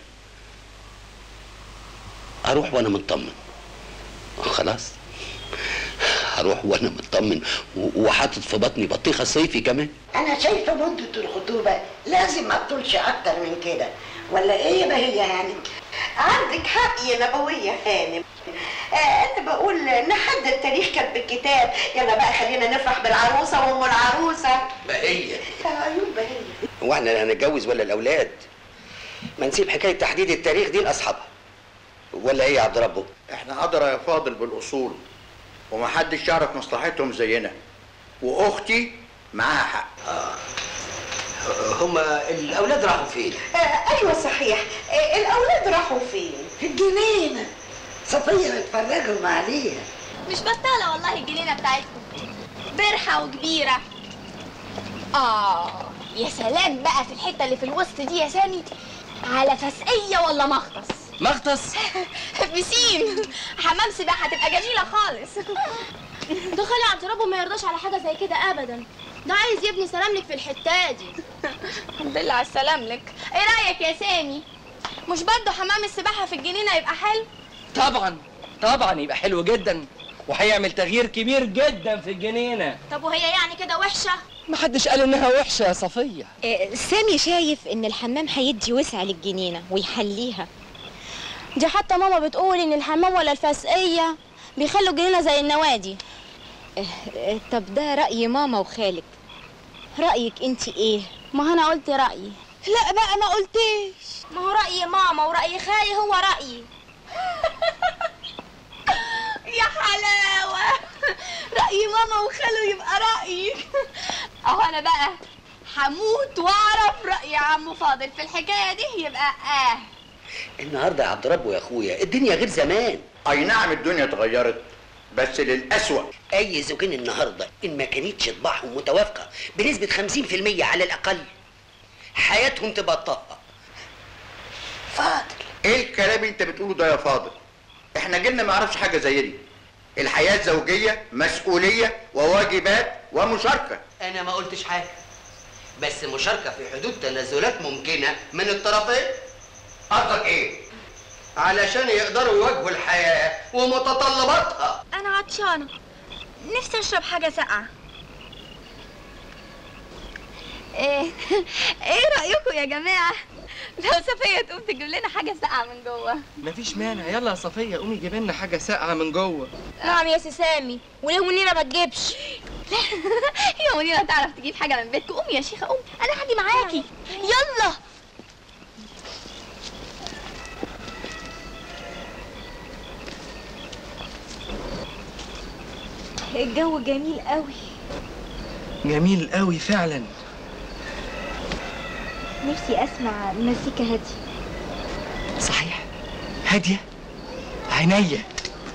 اروح وانا مطمن خلاص هروح وانا مطمن و- وحاطط في بطني بطيخه صيفي كمان انا شايفه مده الخطوبه لازم ما تطولش اكتر من كده ولا ايه يا بهية يعني عندك حق يا نبوية هانم آه انا بقول نحدد تاريخ كتب الكتاب يلا بقى خلينا نفرح بالعروسه وام العروسه بهية عيون بهية واحنا لا هنتجوز ولا الاولاد ما نسيب حكايه تحديد التاريخ دي لاصحابها ولا ايه يا عبد ربه احنا ادرى يا فاضل بالاصول ومحدش يعرف مصلحتهم زينا واختي معاها حق هما الاولاد راحوا فين آه ايوه صحيح آه الاولاد راحوا فين في الجنينه صفيه بيتفرجوا عليها مش بطالة والله الجنينة بتاعتكم برحة وكبيرة آه يا سلام بقى في الحتة اللي في الوسط دي يا سامي على فسقية ولا مغطس مغطس بسين حمام سباحة تبقى جميلة خالص ده خالي عبد ربه ما يرضاش على حاجه زي كده ابدا ده عايز يبني سلاملك في الحته دي الحمد لله على السلاملك ايه رأيك يا سامي مش برضه حمام السباحة في الجنينة يبقى حلو طبعا طبعا يبقى حلو جدا وهيعمل تغيير كبير جدا في الجنينه طب وهي يعني كده وحشه محدش قال انها وحشه يا صفيه آه، سامي شايف ان الحمام هيدي وسع للجنينه ويحليها دي حتى ماما بتقول ان الحمام ولا الفسقيه بيخلوا الجنينه زي النوادي آه، آه، طب ده راي ماما وخالك رايك انت ايه ما انا قلت رايي لا بقى ما قلتش ما هو راي ماما وراي خالي هو رايي يا حلاوة رأي ماما وخاله يبقى رأيي اهو انا بقى هموت واعرف رأي عمو فاضل في الحكاية دي يبقى اه النهارده يا عبد ربه يا اخويا الدنيا غير زمان اي نعم الدنيا اتغيرت بس للأسوأ اي زوجين النهارده ان ما كانتش طباعهم متوافقه بنسبه 50% على الاقل حياتهم تبقى طاقه فاضل ايه الكلام اللي انت بتقوله ده يا فاضل احنا جيلنا ما يعرفش حاجه زي دي الحياه الزوجيه مسؤوليه وواجبات ومشاركه انا ما قلتش حاجه بس مشاركه في حدود تنازلات ممكنه من الطرفين قصدك ايه علشان يقدروا يواجهوا الحياه ومتطلباتها انا عطشانه نفسي اشرب حاجه ساقعه ايه ايه رأيكم يا جماعة لو صفية تقوم تجيب لنا حاجة ساقعة من جوه مفيش مانع يلا يا صفيه قومي جيب لنا حاجه ساقعه من جوه نعم يا سي سامي وليه منيره ما تجيبش يا منيرة تعرف تجيب حاجة من بيتكم قومي يا شيخة قومي انا هاجي معاكي يلا الجو جميل قوي جميل قوي فعلا نفسي اسمع مزيكا هاديه صحيح هاديه عينيا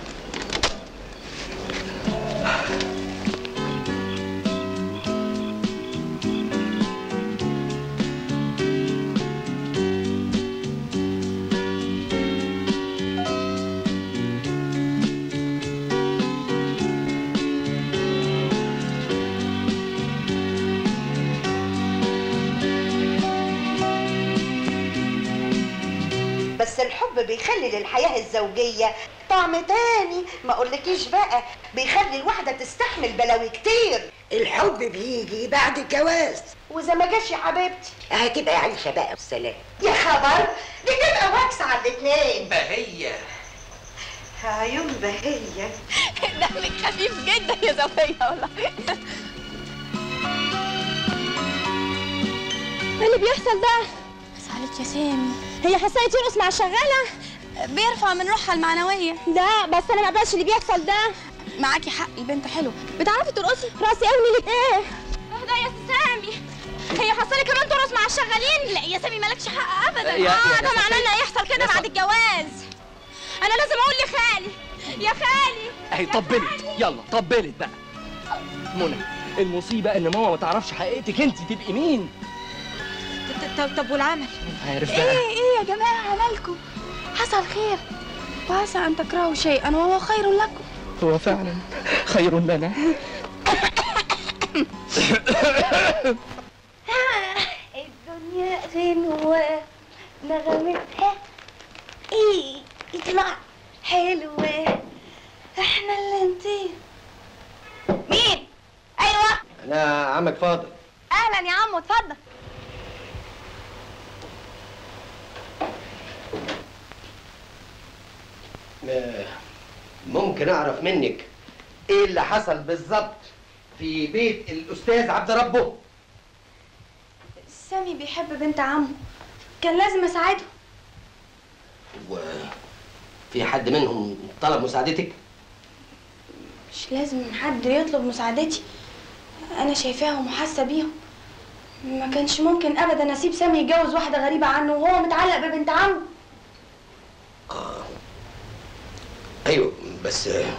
بس الحب بيخلي للحياة الزوجية طعم تاني ما اقولكيش بقى بيخلي الواحدة تستحمل بلاوي كتير الحب بيجي بعد الجواز واذا ما جاش يا حبيبتي هتبقى عايشة بقى بالسلام يا خبر دي تبقى واكسة على الاتنين بهية عيون بهية دمك خفيف جدا يا صفية والله ايه اللي بيحصل ده زعلت يا سامي هي حساية يرقص مع الشغالة بيرفع من روحها المعنوية لا بس انا ما بقبلش اللي بيحصل ده معاكي حق البنت حلوة بتعرفي ترقصي راسي قوي لك ايه اهدى يا سامي هي حصلي كمان ترقص مع الشغالين لا يا سامي مالكش حق ابدا يا- اه يا ده معناه صفية. ان هيحصل كده يا بعد صفية. الجواز انا لازم اقول لخالي يا خالي اهي طبلت يلا طبلت بقى منى المصيبه ان ماما ما تعرفش حقيقتك انت تبقي مين طب طب والعمل عارف ايه بقى ايه يا جماعه مالكم حصل خير وعسى ان تكرهوا شيئا وهو خير لكم هو فعلا خير لنا الدنيا غنوة نغمتها ايه يطلع حلوة احنا اللي نطير مين؟ ايوه انا عمك فاضل اهلا يا عمو اتفضل آه، ممكن اعرف منك ايه اللي حصل بالظبط في بيت الاستاذ عبد ربه سامي بيحب بنت عمه كان لازم اساعده وفي حد منهم طلب مساعدتك مش لازم حد يطلب مساعدتي انا شايفاهم وحاسه بيهم ما كانش ممكن ابدا اسيب سامي يتجوز واحده غريبه عنه وهو متعلق ببنت عمه ايوه بس آه،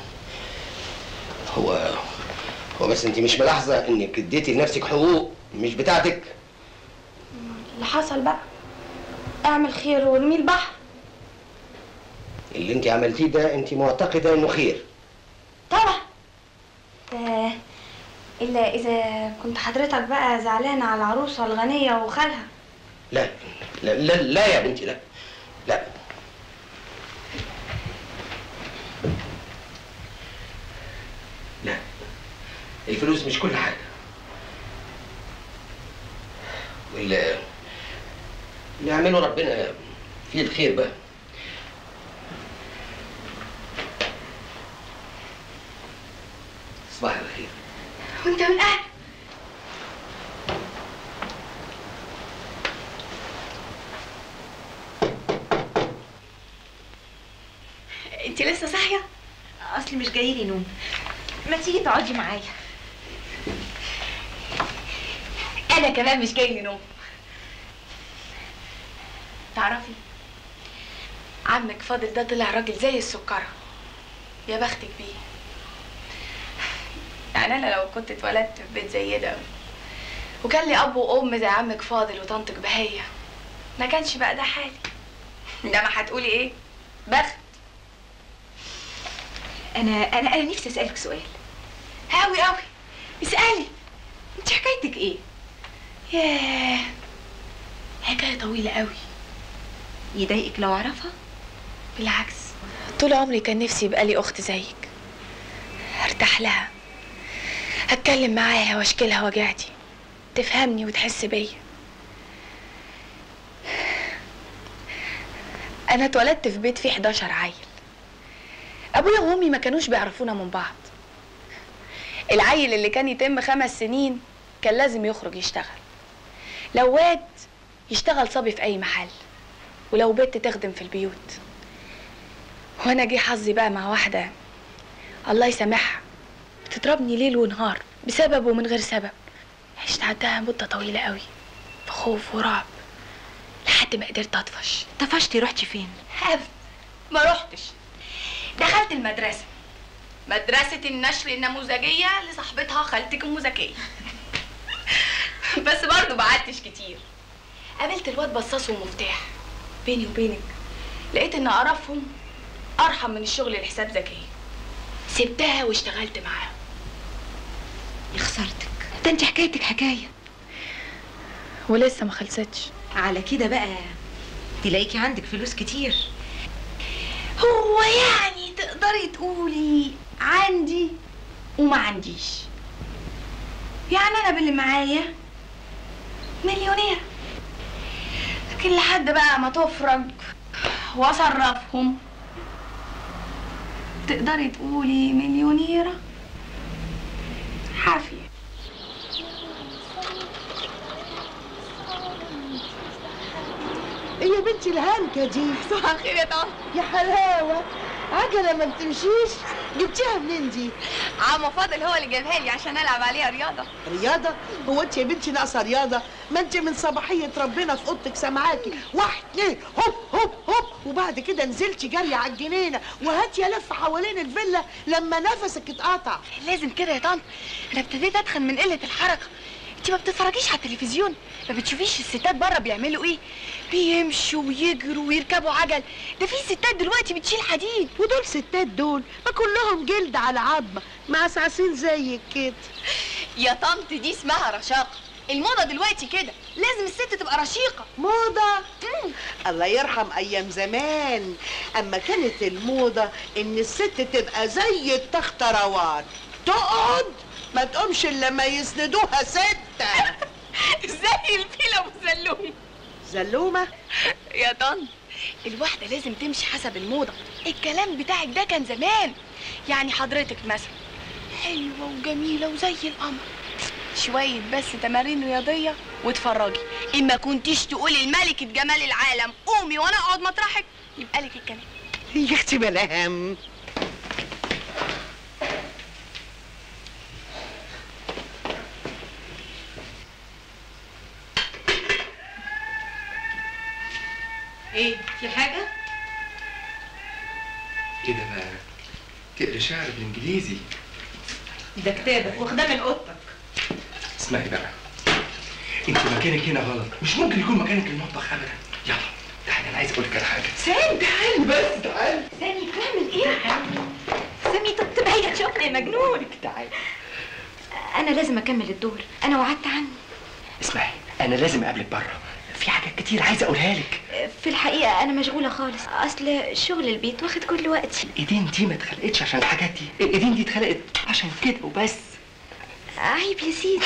هو هو بس انت مش ملاحظه انك اديتي لنفسك حقوق مش بتاعتك اللي حصل بقى اعمل خير وارميه البحر اللي انت عملتيه ده انت معتقده انه خير طبعا ده الا اذا كنت حضرتك بقى زعلانه على العروسه الغنيه وخالها لا لا لا, لا يا بنتي لا لا لا الفلوس مش كل حاجة واللي اللي يعمله ربنا فيه الخير بقى صباح الخير وانت من اهل انت لسه صاحيه اصلي مش جايلي نوم ما تيجي تقعدي معايا انا كمان مش جاي لي نوم تعرفي عمك فاضل ده طلع راجل زي السكرة يا بختك بيه يعني انا لو كنت اتولدت في بيت زي ده وكان لي اب وام زي عمك فاضل وطنطك بهية ما كانش بقى ده حالي انما هتقولي ايه بخت انا انا انا نفسي اسالك سؤال قوي قوي اسالي انت حكايتك ايه ياه حكايه طويله قوي يضايقك لو اعرفها بالعكس طول عمري كان نفسي يبقى لي اخت زيك ارتاح لها اتكلم معاها واشكي لها وجعتي تفهمني وتحس بيا انا اتولدت في بيت فيه 11 عيل ابويا وامي ما كانوش بيعرفونا من بعض العيل اللي كان يتم خمس سنين كان لازم يخرج يشتغل لو واد يشتغل صبي في اي محل ولو بنت تخدم في البيوت وانا جه حظي بقى مع واحده الله يسامحها بتضربني ليل ونهار بسبب ومن غير سبب عشت عندها مده طويله قوي في خوف ورعب لحد ما قدرت اطفش طفشتي رحتي فين هف ما رحتش دخلت المدرسه مدرسة النشر النموذجية لصاحبتها خالتك أم زكية بس برضه بعدتش كتير قابلت الواد بصاص ومفتاح بيني وبينك لقيت ان قرفهم ارحم من الشغل لحساب زكية سبتها واشتغلت معاهم يا خسارتك ده انت حكايتك حكايه ولسه ما خلصتش على كده بقى تلاقيكي عندك فلوس كتير هو يعني تقدري تقولي عندي وما عنديش يعني انا باللي معايا مليونير لكن لحد بقى ما تفرج واصرفهم تقدري تقولي مليونيرة حافية ايه يا بنتي الهنكة دي صباح الخير يا طنط يا حلاوة عجله ما بتمشيش جبتيها منين دي عم فاضل هو اللي جابها لي عشان العب عليها رياضه رياضه هو انت يا بنتي ناقصه رياضه ما انت من صباحيه ربنا في اوضتك سامعاكي واحد اتنين هوب هوب هوب وبعد كده نزلتي جري على الجنينه وهاتي لف حوالين الفيلا لما نفسك اتقطع لازم كده يا طنط انا ابتديت اتخن من قله الحركه انت ما بتتفرجيش على التلفزيون ما بتشوفيش الستات بره بيعملوا ايه بيمشوا ويجروا ويركبوا عجل ده في ستات دلوقتي بتشيل حديد ودول ستات دول ما كلهم جلد على عظمه معسعسين زيك كده يا طنط دي اسمها رشاقه الموضه دلوقتي كده لازم الست تبقى رشيقه موضه الله يرحم ايام زمان اما كانت الموضه ان الست تبقى زي التخته روان تقعد ما تقومش الا لما يسندوها سته زي الفيل ابو زلوم زلومه يا طنط الواحده لازم تمشي حسب الموضه الكلام بتاعك ده كان زمان يعني حضرتك مثلا حلوه وجميله وزي القمر شويه بس تمارين رياضيه واتفرجي اما كنتيش تقولي لملكه جمال العالم قومي وانا اقعد مطرحك يبقى لك الكلام يا اختي بلاهم ايه في حاجه ايه ده بقى تقري شعر بالانجليزي ده كتابك واخداه من اوضتك اسمعي بقى انت مكانك هنا غلط مش ممكن يكون مكانك المطبخ ابدا يلا تعالي انا عايز اقول لك على حاجه سامي تعالي بس تعالي سامي بتعمل ايه سامي طب تبعد تشوفني يا مجنون تعالي انا لازم اكمل الدور انا وعدت عني اسمعي انا لازم اقابلك بره في حاجات كتير عايز اقولها لك في الحقيقه انا مشغوله خالص اصل شغل البيت واخد كل وقتي الايدين دي ما اتخلقتش عشان الحاجات دي الايدين دي اتخلقت عشان كده وبس عيب يا سيدي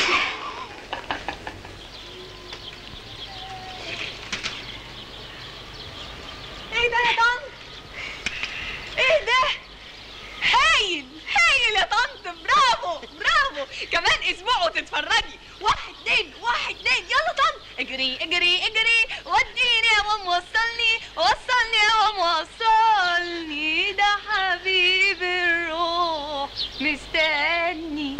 ايه ده يا طنط ايه ده هايل هايل يا طنط برافو برافو كمان اسبوع وتتفرجي واحد اتنين واحد اتنين يلا طنط اجري اجري اجري وديني يا ماما وصلني وصلني يا ماما وصلني ده حبيب الروح مستني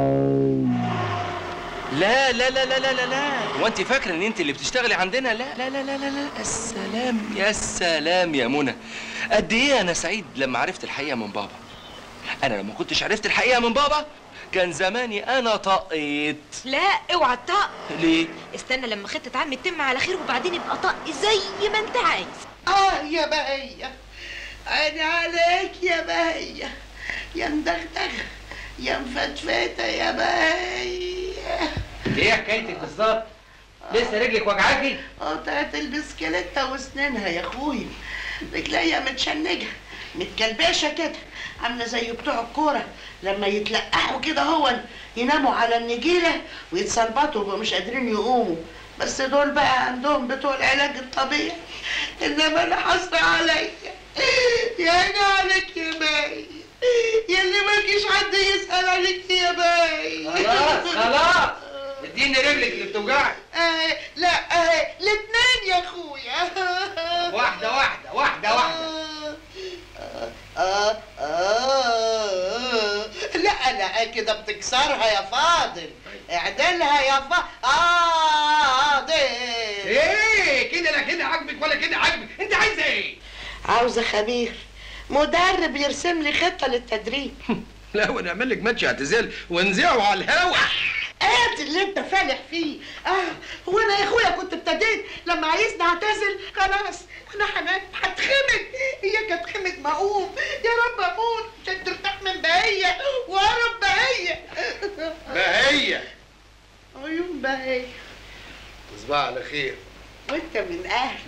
لا لا لا لا لا لا لا هو انت فاكره ان انت اللي بتشتغلي عندنا لا لا لا لا لا لا السلام يا سلام يا منى قد ايه انا سعيد لما عرفت الحقيقه من بابا انا لما كنتش عرفت الحقيقه من بابا كان زماني انا طقيت لا اوعى تطق ليه استنى لما خطة عمي تتم على خير وبعدين ابقى طق زي ما انت عايز اه يا بهية عيني عليك يا بهية يا مدغدغة يا مفتفتة يا بهية ايه حكايتك بالظبط؟ لسه رجلك وجعاكي؟ قطعت البسكليتة واسنانها يا اخويا رجليا متشنجة متكلبشة كده عاملة زي بتوع الكورة لما يتلقحوا كده هو يناموا على النجيلة ويتسلبطوا ويبقوا مش قادرين يقوموا بس دول بقى عندهم بتوع العلاج الطبيعي انما انا حصر عليا يا عيني عليك يا باي يا اللي مالكيش حد يسأل عليك يا باي خلاص خلاص اديني رجلك اللي بتوجعك آه لا آه الاتنين يا اخويا واحدة واحدة واحدة واحدة آه آه لا لا كده بتكسرها يا فاضل اعدلها يا فاضل ايه كده لا كده عاجبك ولا كده عاجبك انت عايزه ايه عاوزة خبير مدرب يرسم لي خطة للتدريب لا ونعمل لك ماتش اعتزال ونذيعه على الهوا ادي اللي انت فالح فيه اه هو انا يا اخويا كنت ابتديت لما عايزني اعتزل خلاص وانا حنان هتخمد هي كانت خمد ما اقوم يا رب اموت عشان ترتاح من بهية وهرب بهية بهية عيون بهية تصبح على خير وانت من اهلي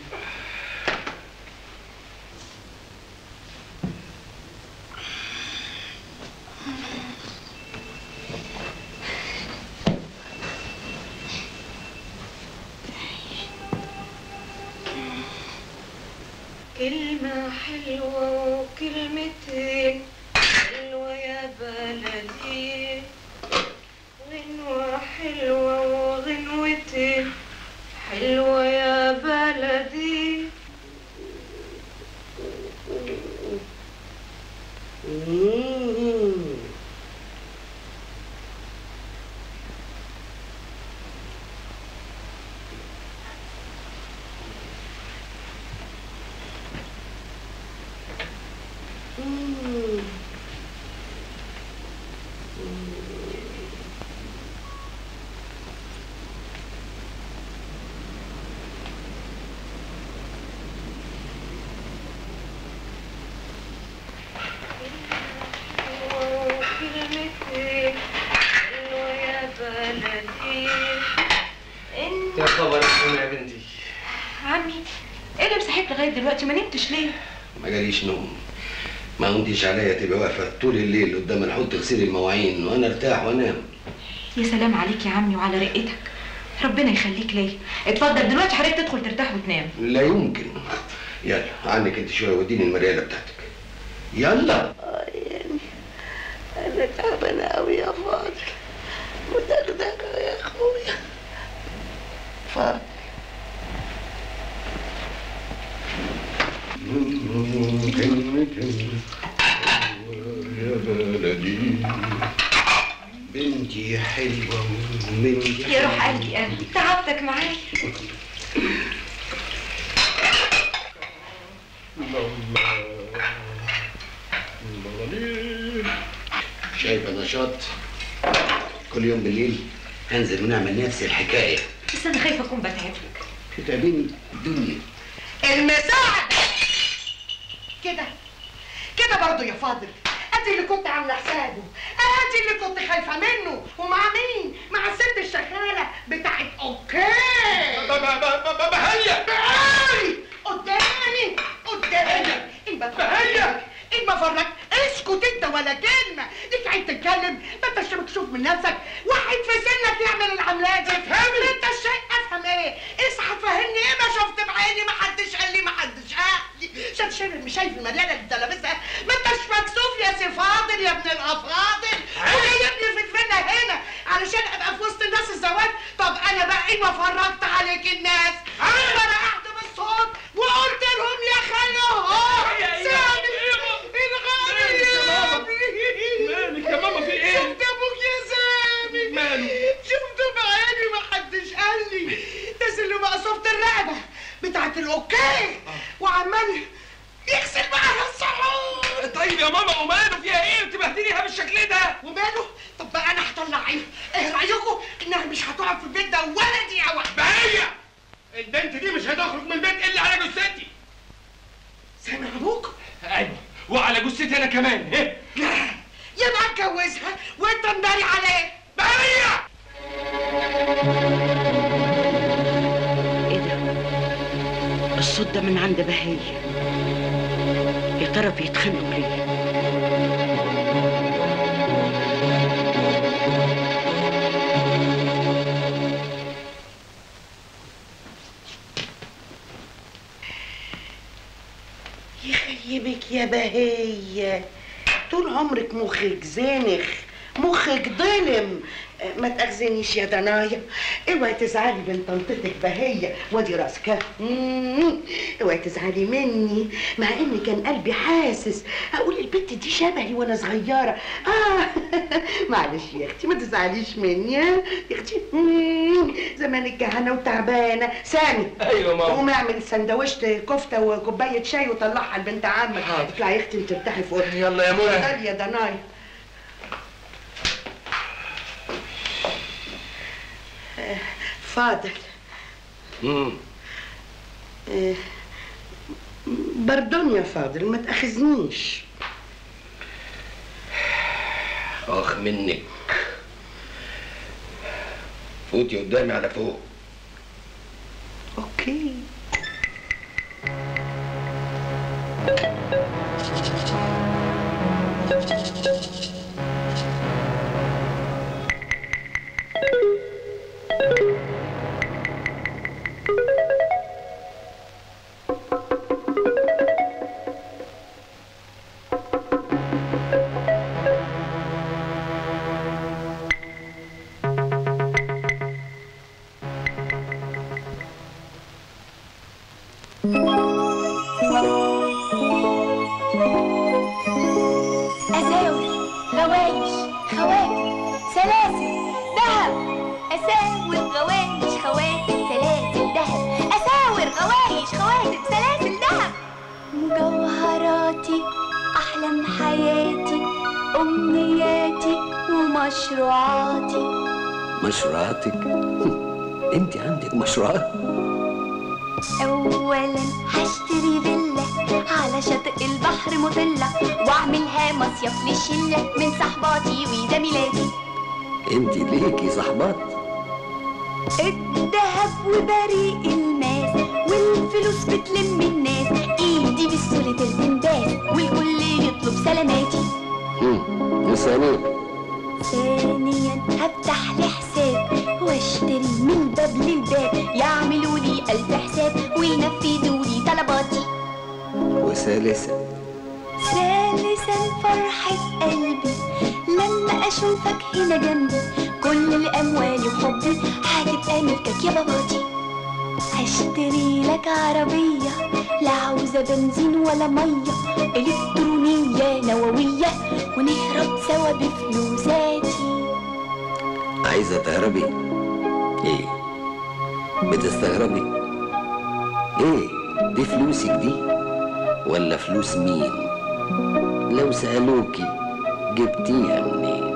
كلمة حلوة وكلمتين حلوة يا بلدي غنوة حلوة وغنوتين حلوة يا بلدي مم. مم. يا خبر اسمه يا بنتي عمي ايه اللي مصحيك لغايه دلوقتي ما نمتش ليه؟ ما جاليش نوم ما عنديش عليا تبقى واقفه طول الليل قدام الحوض تغسلي المواعين وانا ارتاح وانام يا سلام عليك يا عمي وعلى رقتك ربنا يخليك ليا اتفضل دلوقتي حضرتك تدخل ترتاح وتنام لا يمكن يلا عنك انت شويه وديني المرياله بتاعتك يلا انا تعبانه قوي يا فاضل مدغدغه يا اخويا فاضل يا بلدي بنتي حلوة بنتي يا روح قلبي انا تعبتك معايا شايفة نشاط كل يوم بالليل هنزل ونعمل نفس الحكاية بس انا خايفه اكون بتعبك تتعبيني الدنيا المساعدة كده كده برضو يا فاضل ادي اللي كنت عامله حسابه ادي اللي كنت خايفه منه ومع مين مع الست الشغاله بتاعت اوكي بهية بهية قدامي قدامي ان بهية ان بفرج اسكت انت ولا كلمه ليك عايز تتكلم ما انتش مكشوف من نفسك واحد في سنك يعمل العمليه دي افهمني انت الشيء افهم ايه اصحى فهمني ايه ما شفت بعيني ما حدش قال لي ما حدش قال لي شايف شايف مش شايف المليانه اللي انت لابسها ما انتش مكسوف يا سي فاضل يا ابن الافاضل وجايبني في الفيلا هنا علشان ابقى في وسط الناس الزواج طب انا بقى ايه ما فرجت عليك الناس انا رقعت بالصوت وقلت لهم يا خلوهم سامي الغالي مالك يا ماما في ايه؟ شفت ابوك يا سامي ماله؟ شفته بعيني ما حدش قال لي ناس اللي مقصوفة الرقبة بتاعت الاوكي وعمال يغسل معاها الصحون طيب يا ماما وماله فيها ايه بتبهدليها بالشكل ده؟ وماله؟ طب بقى انا هطلع عينها ايه رايكم انها مش هتقعد في البيت ده ولا دقيقه واحده بهية البنت دي مش هتخرج من البيت الا على جثتي سامع ابوك ايوه وعلى جثتي انا كمان ايه؟ لا يبقى اتجوزها وانت مداري عليه بهية ايه ده الصوت ده من عند بهية يا ترى بيتخانقوا ليه يخيبك يا بهية طول عمرك مخك زانخ مخك ظلم أه، ما تأخذنيش يا دنايا اوعي تزعلي من طنطتك بهية وادي راسك مم. اوعي تزعلي مني مع ان كان قلبي حاسس اقول البنت دي شبهي وانا صغيرة اه معلش يا اختي ما تزعليش مني يا اختي مم. زمانك جعانة وتعبانة سامي ايوه ماما قوم اعمل سندوتش كفته وكوبايه شاي وطلعها لبنت عمك اطلعي يا اختي ترتاحي في اوضتك يلا يا منى. اتفضلي يا دناي آه، فاضل مم. آه، بردون يا فاضل ما تاخذنيش اخ منك فوتي قدامي على فوق اوكي أزاور غوايش خواتم سلاسل ذهب أساور غوايش خواتم سلاسل ذهب أساور غوايش خواتم سلاسل ذهب مجوهراتي أحلام حياتي أمنياتي ومشروعاتي مشروعاتك انت عندك مشروعات أولا هشتري فيلا على شاطئ البحر مطلة وأعملها مصيف للشلة من صحباتي وزميلاتي انت ليكي صحبات الذهب وبريق الماس والفلوس بتلم الناس ايدي بسهولة الانباس والكل يطلب سلاماتي مم. وثانيا ثانيا هفتح لي حساب واشتري من الباب للباب يعملوا لي ألف حساب وينفذوا لي طلباتي وثالثا ثالثا فرحة قلبي لما أشوفك هنا جنبي كل الأموال وحبي هتبقى ملكك يا باباتي هشتري لك عربية لا عاوزة بنزين ولا مية إلكترونية نووية ونهرب سوا بفلوساتي عايزة تهربي ايه بتستغربي ايه دي فلوسك دي ولا فلوس مين لو سألوكي جبتيها منين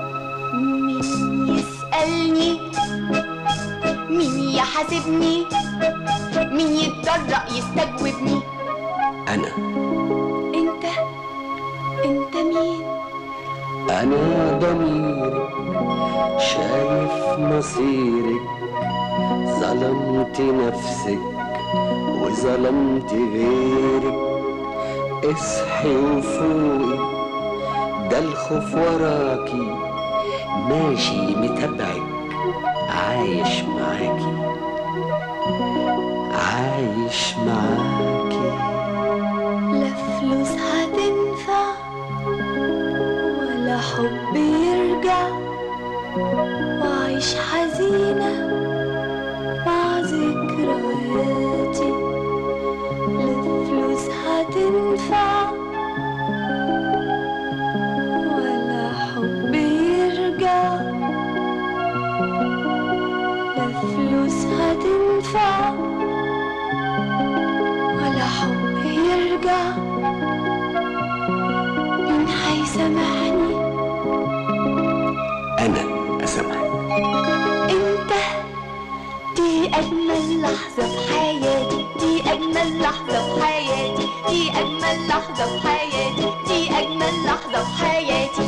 يسألني مين يحاسبني مين يتجرأ يستجوبني انا انت انت مين انا ضميري شايف مصيرك ظلمت نفسك وظلمت غيرك اصحي وفوقي ده الخوف وراكي ماشي متابعك عايش معاكي عايش معاكي لا فلوس هتنفع ولا حب يرجع وعيش حزينة مع ذكرياتي لا فلوس هتنفع ولا حب يرجع لا فلوس هتنفع ولا حب يرجع مين هيسامحني انا اسامحك انت دي اجمل لحظة في حياتي دي اجمل لحظة في حياتي دي اجمل لحظة في حياتي دي اجمل لحظة في حياتي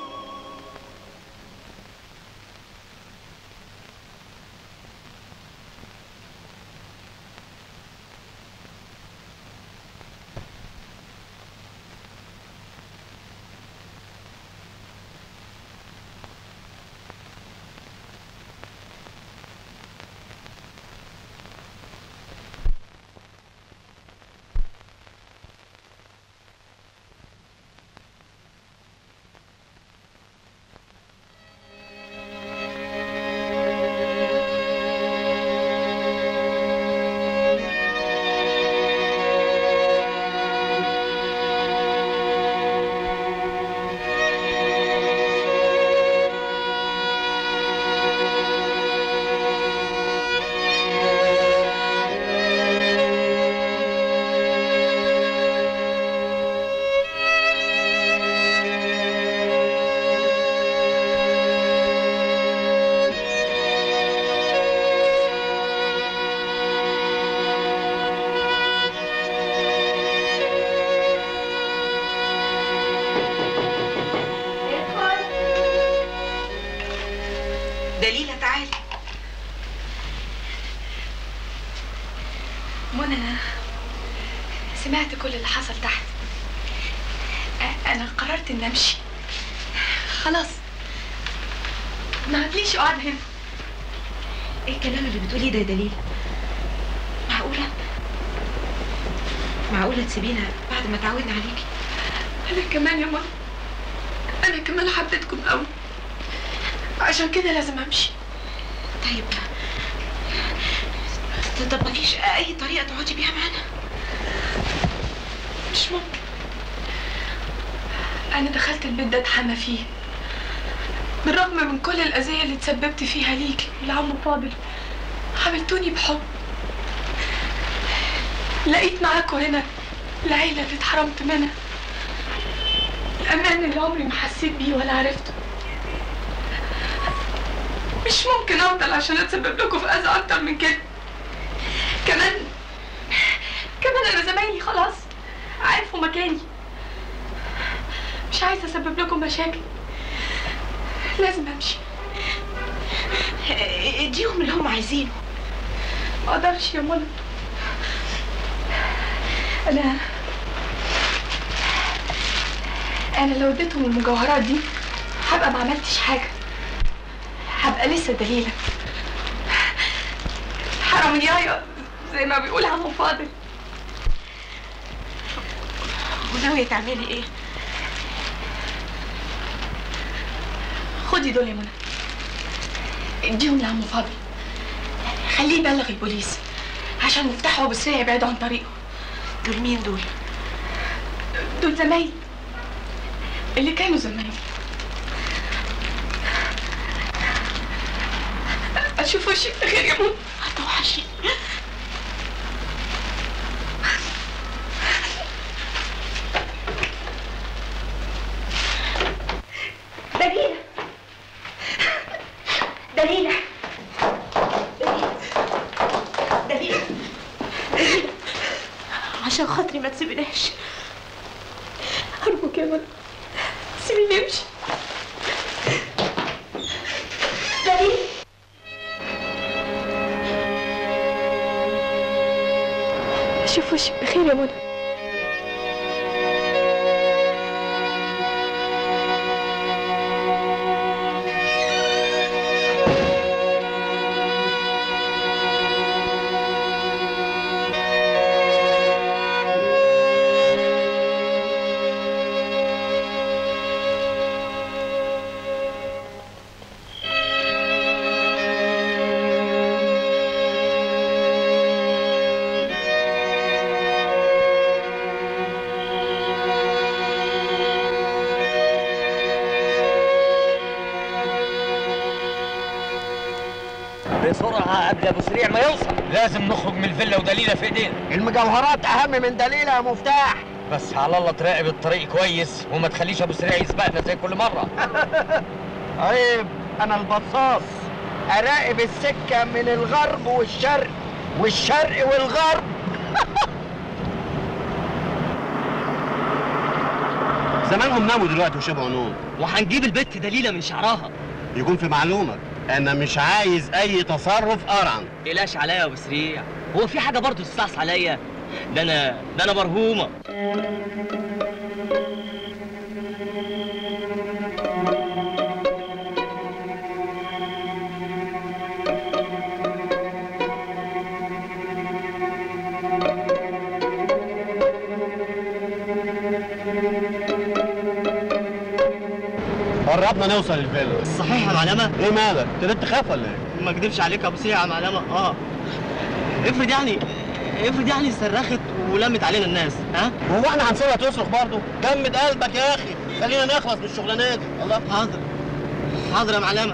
دليلة تعالي منى انا سمعت كل اللي حصل تحت أ- انا قررت اني امشي خلاص ما عادليش اقعد هنا ايه الكلام اللي بتقوليه ده يا دليل معقولة معقولة تسيبينا بعد ما تعودنا عليكي انا كمان يا منى انا كمان حبيتكم قوي عشان كده لازم امشي طيب طب مفيش اي طريقة تقعدي بيها معانا مش ممكن أنا دخلت البيت ده اتحمى فيه بالرغم من كل الأذية اللي تسببت فيها ليك ولعم فاضل عاملتوني بحب لقيت معاكوا هنا العيلة اللي اتحرمت منها الأمان اللي عمري ما حسيت بيه ولا عرفته مش ممكن أفضل عشان أتسبب لكم في أذى أكتر من كده كمان كمان أنا زمايلي خلاص عرفوا مكاني مش عايزة أسبب لكم مشاكل لازم أمشي اديهم اللي هم عايزينه ما أقدرش يا منى أنا أنا لو اديتهم المجوهرات دي هبقى ما عملتش حاجة هبقى لسه دليلة حراميايا زي ما بيقول عمو فاضل وناوية تعملي ايه؟ خدي دول يا منى اديهم لعمو فاضل خليه يبلغ البوليس عشان مفتاحه ابو سريع يبعد عن طريقه دول مين دول؟ دول زمايلي اللي كانوا زمايلي اشوف وشك بخير يا منى هتوحشي دليلة دليلة دليلة دليلة عشان خاطري ما تسيبناش أرجوك يا منى سيبيني امشي دليلة اشوف وشك بخير يا منى بسرعة قبل أبو سريع ما يوصل لازم نخرج من الفيلا ودليلة في إيدينا المجوهرات اهم من دليلة يا مفتاح بس على الله تراقب الطريق كويس وما تخليش أبو سريع يسبقنا زي كل مرة عيب انا البصاص اراقب السكة من الغرب والشرق والشرق والغرب زمانهم ناموا دلوقتي وشبعوا نوم وهنجيب البت دليلة من شعرها يكون في معلومك انا مش عايز اي تصرف قرعا تقلقش عليا يا ابو سريع هو في حاجه برضه تستعص عليا ده انا ده انا مرهومه قربنا نوصل الفيلا صحيح يا معلمه ايه مالك ابتديت تخاف ولا ايه ما اكدبش عليك يا ابو سريع يا معلمه اه افرض يعني افرض يعني صرخت ولمت علينا الناس ها هو احنا هنسيبها تصرخ برضه جمد قلبك يا اخي خلينا نخلص من الشغلانه دي الله حاضر حاضر يا معلمه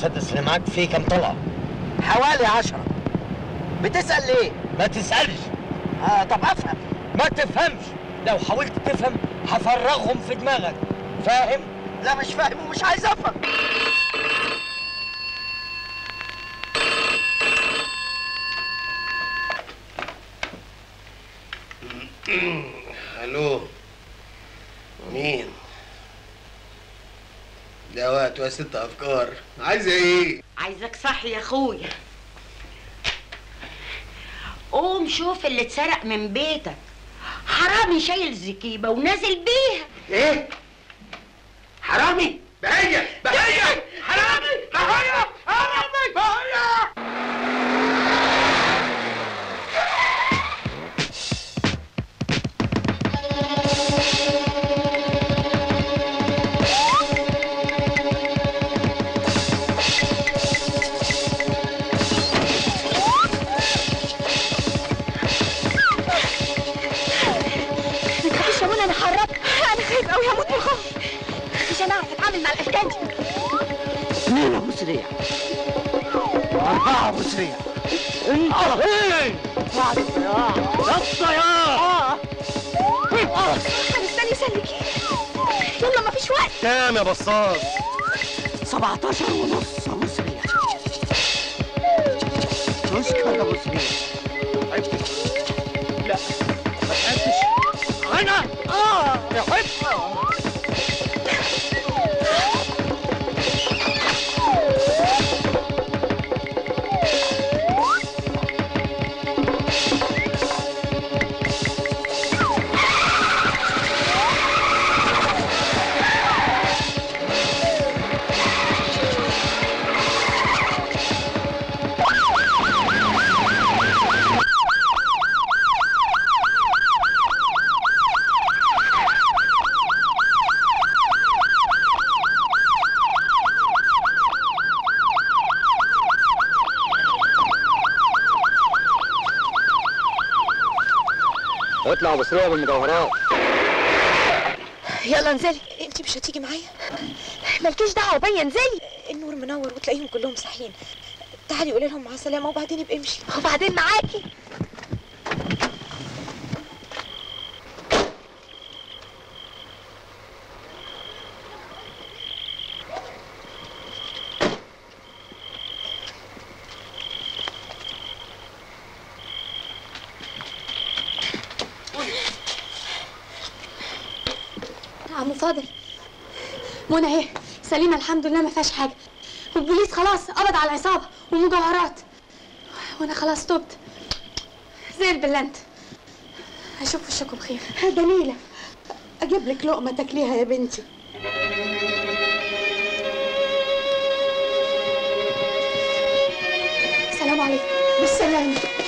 المسدس اللي معاك فيه كام طلقه حوالي عشرة بتسأل ليه؟ ما تسالش آه طب افهم ما تفهمش لو حاولت تفهم هفرغهم في دماغك فاهم لا مش فاهم ومش عايز افهم الو مين ده وقت وست افكار عايزه ايه عايزك صح يا اخويا قوم شوف اللي اتسرق من بيتك حرامي شايل زكيبه ونازل بيها ايه حرامي بهية بهية حرامي بهية حرامي بهية ما تخافيش يا منى انا هربت انا خايف قوي هموت من الخوف مش انا اعرف اتعامل مع الاشكال دي اثنين ابو سريع أربعة ابو سريع ايه يلا يا هنستني يسلك يلا مفيش وقت كام يا بصاص 17 ونص ابو سريع تشكر يا ابو سريع لا ما تعبتش انا اه يحب اطلع ابو سريع بالمجوهرات يلا انزلي انت مش هتيجي معايا مالكيش دعوه بيا انزلي النور منور وتلاقيهم كلهم صاحيين تعالي قولي لهم مع السلامه وبعدين يبقى امشي وبعدين معاكي عم فاضل منى اهي سليمه الحمد لله ما فيهاش حاجه والبوليس خلاص قبض على العصابه ومجوهرات وانا خلاص تبت زي البلانت هشوف وشكم بخير جميلة أجيب لك لقمة تاكليها يا بنتي سلام عليكم بالسلامة